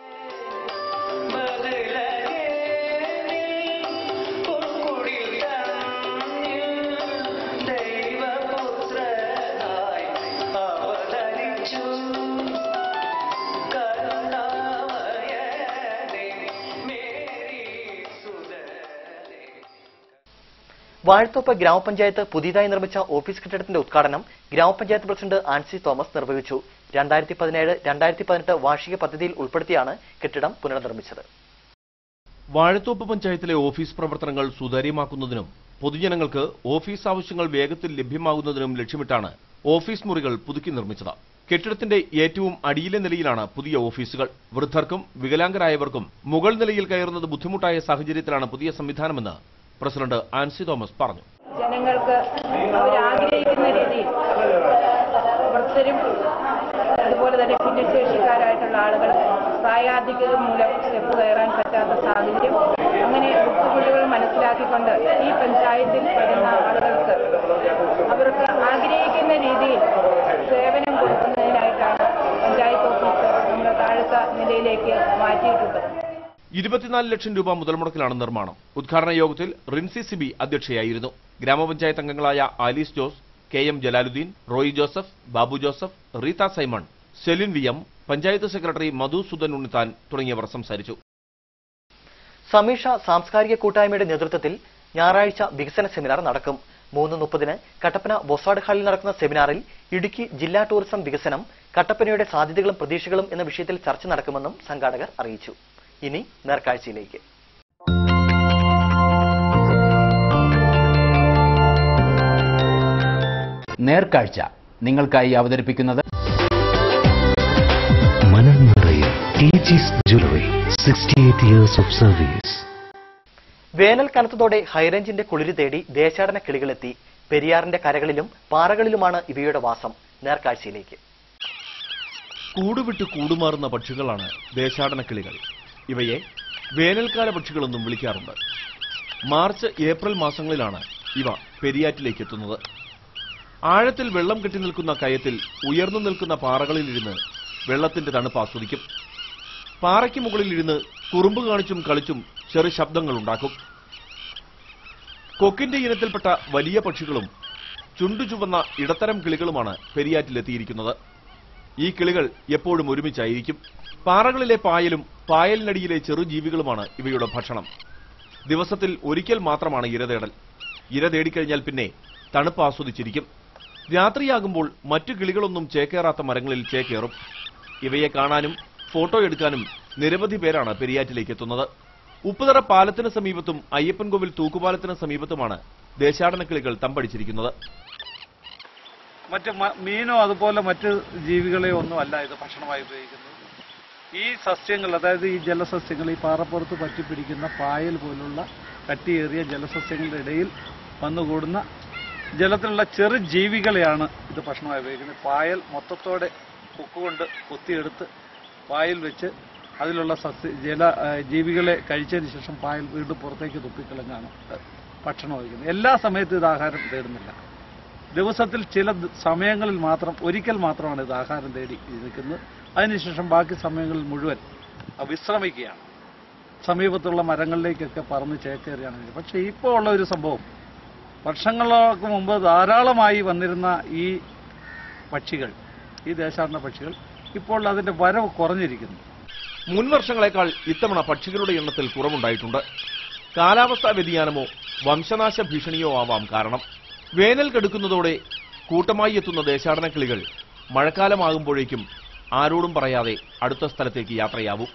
വാഴത്തോപ്പ് ഗ്രാമപഞ്ചായത്ത് പുതിയതായി നിർമ്മിച്ച ഓഫീസ് കെട്ടിടത്തിന്റെ ഉദ്ഘാടനം ഗ്രാമപഞ്ചായത്ത് പ്രസിഡന്റ് ആൻസി തോമസ് നിർവഹിച്ചു രണ്ടായിരത്തി പതിനേഴ് രണ്ടായിരത്തി പതിനെട്ട് വാർഷിക പദ്ധതിയിൽ ഉൾപ്പെടുത്തിയാണ് കെട്ടിടം പുനർനിർമ്മിച്ചത് വാഴത്തോപ്പ് പഞ്ചായത്തിലെ ഓഫീസ് പ്രവർത്തനങ്ങൾ സുതാര്യമാക്കുന്നതിനും പൊതുജനങ്ങൾക്ക് ഓഫീസ് ആവശ്യങ്ങൾ വേഗത്തിൽ ലഭ്യമാകുന്നതിനും ലക്ഷ്യമിട്ടാണ് ഓഫീസ് മുറികൾ പുതുക്കി നിർമ്മിച്ചത് കെട്ടിടത്തിന്റെ ഏറ്റവും അടിയിലെ നിലയിലാണ് പുതിയ ഓഫീസുകൾ വൃദ്ധർക്കും വികലാംഗരായവർക്കും മുകൾ നിലയിൽ കയറുന്നത് ബുദ്ധിമുട്ടായ സാഹചര്യത്തിലാണ് പുതിയ സംവിധാനമെന്ന് പ്രസിഡന്റ് ആൻസി തോമസ് പറഞ്ഞു ജനങ്ങൾക്ക് അവരാഗ്രഹിക്കുന്ന രീതിയിൽ വൃദ്ധരും അതുപോലെ തന്നെ ഭിന്നശേഷിക്കാരായിട്ടുള്ള ആളുകൾ പ്രായാധിക്യം മൂലം സ്റ്റെപ്പ് കയറാൻ പറ്റാത്ത സാഹചര്യം അങ്ങനെ ബുദ്ധിമുട്ടുകൾ മനസ്സിലാക്കിക്കൊണ്ട് ഈ പഞ്ചായത്തിൽ വരുന്ന ആളുകൾക്ക് അവർക്ക് ആഗ്രഹിക്കുന്ന രീതിയിൽ സേവനം കൊടുക്കുന്നതിനായിട്ടാണ് പഞ്ചായത്ത് ഓഫീസ് നമ്മുടെ താഴത്തെ നിലയിലേക്ക് മാറ്റിയിട്ടുള്ളത് ഇരുപത്തിനാല് ലക്ഷം രൂപ മുതൽ മുടക്കിലാണ് നിർമ്മാണം ഉദ്ഘാടന യോഗത്തിൽ റിൻസി സിബി അധ്യക്ഷയായിരുന്നു ഗ്രാമപഞ്ചായത്ത് അംഗങ്ങളായ Alice Jose K M Jalaluddin Roy Joseph Babu Joseph Rita Simon Celine V M panchayat secretary Madhusudan Unnithan തുടങ്ങിയവർ സംസാരിച്ചു സമീഷ സാംസ്കാരിക കൂട്ടായ്മയുടെ നേതൃത്വത്തിൽ ഞായറാഴ്ച വികസന സെമിനാർ നടക്കും മൂന്ന് മുപ്പതിന് കട്ടപ്പന ബൊസാഡ് ഹാളിൽ നടക്കുന്ന സെമിനാറിൽ ഇടുക്കി ജില്ലാ ടൂറിസം വികസനം കട്ടപ്പനയുടെ സാധ്യതകളും പ്രതീക്ഷകളും എന്ന വിഷയത്തിൽ ചർച്ച നടക്കുമെന്നും സംഘാടകർ അറിയിച്ചു ഇനി നേർക്കാഴ്ചയിലേക്ക് നേർക്കാഴ്ച നിങ്ങൾക്കായി അവതരിപ്പിക്കുന്നത് മനം നിറയെ Teechees jewellery sixty eight years of service വേനൽ കനത്തതോടെ ഹൈറേഞ്ചിന്റെ കുളിര് തേടി ദേശാടന കിളികളെത്തി പെരിയാറിന്റെ കരകളിലും പാറകളിലുമാണ് ഇവയുടെ വാസം നേർക്കാഴ്ചയിലേക്ക് കൂടുവിട്ട് കൂടുമാറുന്ന പക്ഷികളാണ് ദേശാടന കിളികൾ ഇവയെ വേനൽക്കാല പക്ഷികളെന്നും വിളിക്കാറുണ്ട് മാർച്ച് ഏപ്രിൽ മാസങ്ങളിലാണ് ഇവ പെരിയാറ്റിലേക്ക് എത്തുന്നത് ആഴത്തിൽ വെള്ളം കെട്ടി നിൽക്കുന്ന കയത്തിൽ ഉയർന്നു നിൽക്കുന്ന പാറകളിലിരുന്ന് വെള്ളത്തിന്റെ തണുപ്പ് ആസ്വദിക്കും പാറയ്ക്ക് മുകളിൽ ഇരുന്ന് കുറുമ്പ് കാണിച്ചും കളിച്ചും ചെറു ശബ്ദങ്ങൾ ഉണ്ടാക്കും കൊക്കിന്റെ ഇനത്തിൽപ്പെട്ട വലിയ പക്ഷികളും ചുണ്ടു ചുവന്ന ഇടത്തരം കിളികളുമാണ് പെരിയാറ്റിലെത്തിയിരിക്കുന്നത് ഈ കിളികൾ എപ്പോഴും ഒരുമിച്ചായിരിക്കും പാറകളിലെ പായലും പായലിനടിയിലെ ചെറുജീവികളുമാണ് ഇവയുടെ ഭക്ഷണം ദിവസത്തിൽ ഒരിക്കൽ മാത്രമാണ് ഇര തേടൽ ഇര തേടിക്കഴിഞ്ഞാൽ പിന്നെ തണുപ്പ് ആസ്വദിച്ചിരിക്കും രാത്രിയാകുമ്പോൾ മറ്റു കിളികളൊന്നും ചേക്കേറാത്ത മരങ്ങളിൽ ചേക്കേറും ഇവയെ കാണാനും ഫോട്ടോ എടുക്കാനും നിരവധി പേരാണ് പെരിയാറ്റിലേക്ക് എത്തുന്നത് ഉപ്പുതറ പാലത്തിന് സമീപത്തും അയ്യപ്പൻകോവിൽ തൂക്കുപാലത്തിന് സമീപത്തുമാണ് ദേശാടന കിളികൾ തമ്പടിച്ചിരിക്കുന്നത് മറ്റ് മ- മീനോ അതുപോലെ മറ്റ് ജീവികളെയോ ഒന്നും അല്ല ഇത് ഭക്ഷണമായി ഉപയോഗിക്കുന്നത് ഈ സസ്യങ്ങൾ അതായത് ഈ ജലസസ്യങ്ങൾ ഈ പാറപ്പുറത്ത് പറ്റിപ്പിടിക്കുന്ന പായൽ പോലുള്ള കട്ടിയേറിയ ജലസസ്യങ്ങളുടെ ഇടയിൽ വന്നുകൂടുന്ന ജലത്തിലുള്ള ചെറു ജീവികളെയാണ് ഇത് ഭക്ഷണമായി ഉപയോഗിക്കുന്നത് പായൽ മൊത്തത്തോടെ കൊക്കുകൊണ്ട് കൊത്തിയെടുത്ത് പായൽ വെച്ച് അതിലുള്ള സസ്യ ജല ആ, ജീവികളെ കഴിച്ചതിന് ശേഷം പായൽ വീണ്ടും പുറത്തേക്ക് തുപ്പിക്കളഞ്ഞാണ് ഭക്ഷണം വഹിക്കുന്നത് എല്ലാ സമയത്തും ഇത് ആഹാരം തേടുന്നില്ല ദിവസത്തിൽ ചില ദ- സമയങ്ങളിൽ മാത്രം ഒരിക്കൽ മാത്രമാണ് ഇത് ആഹാരം തേടി നിൽക്കുന്നത് അതിനുശേഷം ബാക്കി സമയങ്ങളിൽ മുഴുവൻ അത് വിശ്രമിക്കുകയാണ് സമീപത്തുള്ള മരങ്ങളിലേക്കൊക്കെ പറന്ന് ചേക്കേറിയാണ് ഇത്. പക്ഷേ ഇപ്പോൾ ഉള്ള ഒരു സംഭവം വർഷങ്ങൾക്ക് മുമ്പ് ധാരാളമായി വന്നിരുന്ന ഈ പക്ഷികൾ ഈ ദേശാടന പക്ഷികൾ ഇപ്പോൾ അതിന്റെ വരവ് കുറഞ്ഞിരിക്കുന്നു മുൻ വർഷങ്ങളെക്കാൾ ഇത്തവണ പക്ഷികളുടെ എണ്ണത്തിൽ കുറവുണ്ടായിട്ടുണ്ട് കാലാവസ്ഥാ വ്യതിയാനമോ വംശനാശ ഭീഷണിയോ ആവാം കാരണം വേനൽ കടുക്കുന്നതോടെ കൂട്ടമായി എത്തുന്ന ദേശാടന കിളികൾ മഴക്കാലമാകുമ്പോഴേക്കും ആരോടും പറയാതെ അടുത്ത സ്ഥലത്തേക്ക് യാത്രയാവും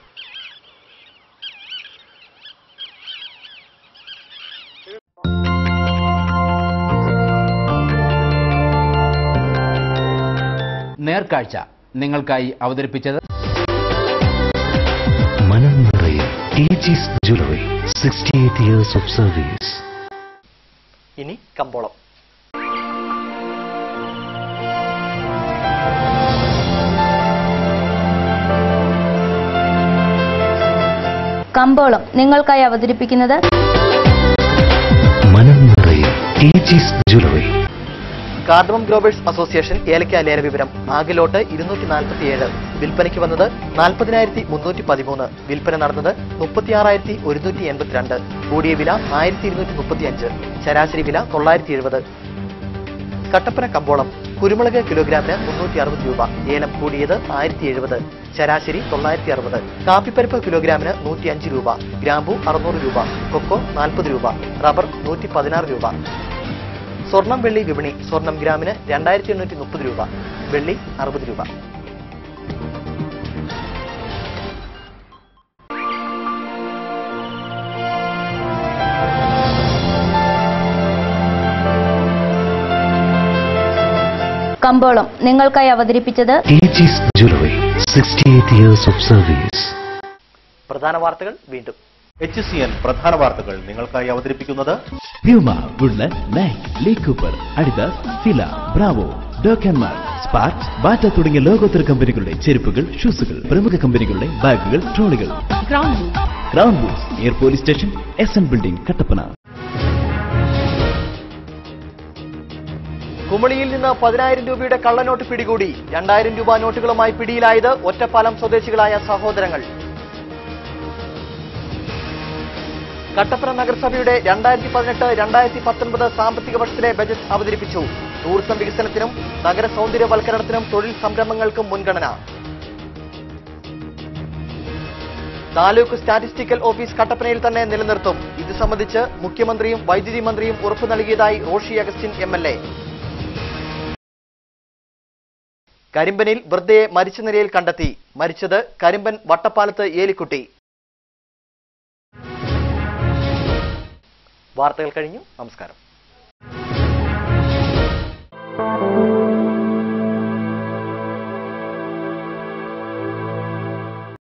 നേർക്കാഴ്ച നിങ്ങൾക്കായി അവതരിപ്പിച്ചത് മനം നിറയെ Teechees jewellery sixty eight years of service ഇനി കമ്പോളം കമ്പോളം നിങ്ങൾക്കായി അവതരിപ്പിക്കുന്നത് മനം നിറയെ Teechees jewellery cardamom growers association ഏലക്ക ലേല വിവരം ആകെ ലോട്ട് ഇരുന്നൂറ്റി നാൽപ്പത്തിയേഴ് വിൽപ്പനയ്ക്ക് വന്നത് നാൽപ്പതിനായിരത്തി മുന്നൂറ്റി പതിമൂന്ന് വിൽപ്പന നടന്നത് മുപ്പത്തിയാറായിരത്തി ഒരുന്നൂറ്റി എൺപത്തിരണ്ട് കൂടിയ വില ആയിരത്തി ഇരുന്നൂറ്റി മുപ്പത്തിയഞ്ച് ശരാശരി വില തൊള്ളായിരത്തി എഴുപത് കട്ടപ്പന കമ്പോളം കുരുമുളക് കിലോഗ്രാമിന് മുന്നൂറ്റി അറുപത് രൂപ ഏലം കൂടിയത് ആയിരത്തി എഴുപത് ശരാശരി തൊള്ളായിരത്തി അറുപത് കാപ്പിപ്പരിപ്പ് കിലോഗ്രാമിന് നൂറ്റി അഞ്ച് രൂപ ഗ്രാമ്പു അറുന്നൂറ് രൂപ കൊക്കോ നാൽപ്പത് രൂപ റബ്ബർ നൂറ്റി പതിനാറ് രൂപ സ്വർണം വെള്ളി വിപണി സ്വർണം ഗ്രാമിന് രണ്ടായിരത്തി എണ്ണൂറ്റി മുപ്പത് രൂപ വെള്ളി അറുപത് രൂപ കമ്പോളം നിങ്ങൾക്കായി അവതരിപ്പിച്ചത് Teechees jewellery sixty eight years of service പ്രധാന വാർത്തകൾ വീണ്ടും എച്ച് സി എൻ പ്രധാന വാർത്തകൾ നിങ്ങൾക്കായി അവതരിപ്പിക്കുന്നത് Puma Woodland Nike Lee Cooper Adidas Fila Bravo ഡോക്കന്മാർ സ്പാർക്ക് ബാറ്റ തുടങ്ങിയ ലോകോത്തര കമ്പനികളുടെ ചെരുപ്പുകൾ ഷൂസുകൾ പ്രമുഖ കമ്പനികളുടെ ബാഗുകൾ ട്രോളികൾ ക്രൗൺ ബൂസ് എയർ police station S N building Kattappana കുമളിയിൽ നിന്ന് പതിനായിരം രൂപയുടെ കള്ളനോട്ട് പിടികൂടി രണ്ടായിരം രൂപ നോട്ടുകളുമായി പിടിയിലായത് ഒറ്റപ്പാലം സ്വദേശികളായ സഹോദരങ്ങൾ കട്ടപ്പന നഗരസഭയുടെ രണ്ടായിരത്തി പതിനെട്ട് രണ്ടായിരത്തി പത്തൊൻപത് സാമ്പത്തിക വർഷത്തിലെ ബജറ്റ് അവതരിപ്പിച്ചു ടൂറിസം വികസനത്തിനും നഗര സൗന്ദര്യവൽക്കരണത്തിനും തൊഴിൽ സംരംഭങ്ങൾക്കും മുൻഗണന താലൂക്ക് സ്റ്റാറ്റിസ്റ്റിക്കൽ ഓഫീസ് കട്ടപ്പനയിൽ തന്നെ നിലനിർത്തും ഇത് സംബന്ധിച്ച് മുഖ്യമന്ത്രിയും വൈദ്യുതി മന്ത്രിയും ഉറപ്പു നൽകിയതായി Roshi Augustine M L A കരിമ്പനിൽ വൃദ്ധയെ മരിച്ച നിലയിൽ കണ്ടെത്തി മരിച്ചത് കരിമ്പൻ വട്ടപ്പാലത്ത് ഏലിക്കുട്ടി വാർത്തകൾ കഴിഞ്ഞു നമസ്കാരം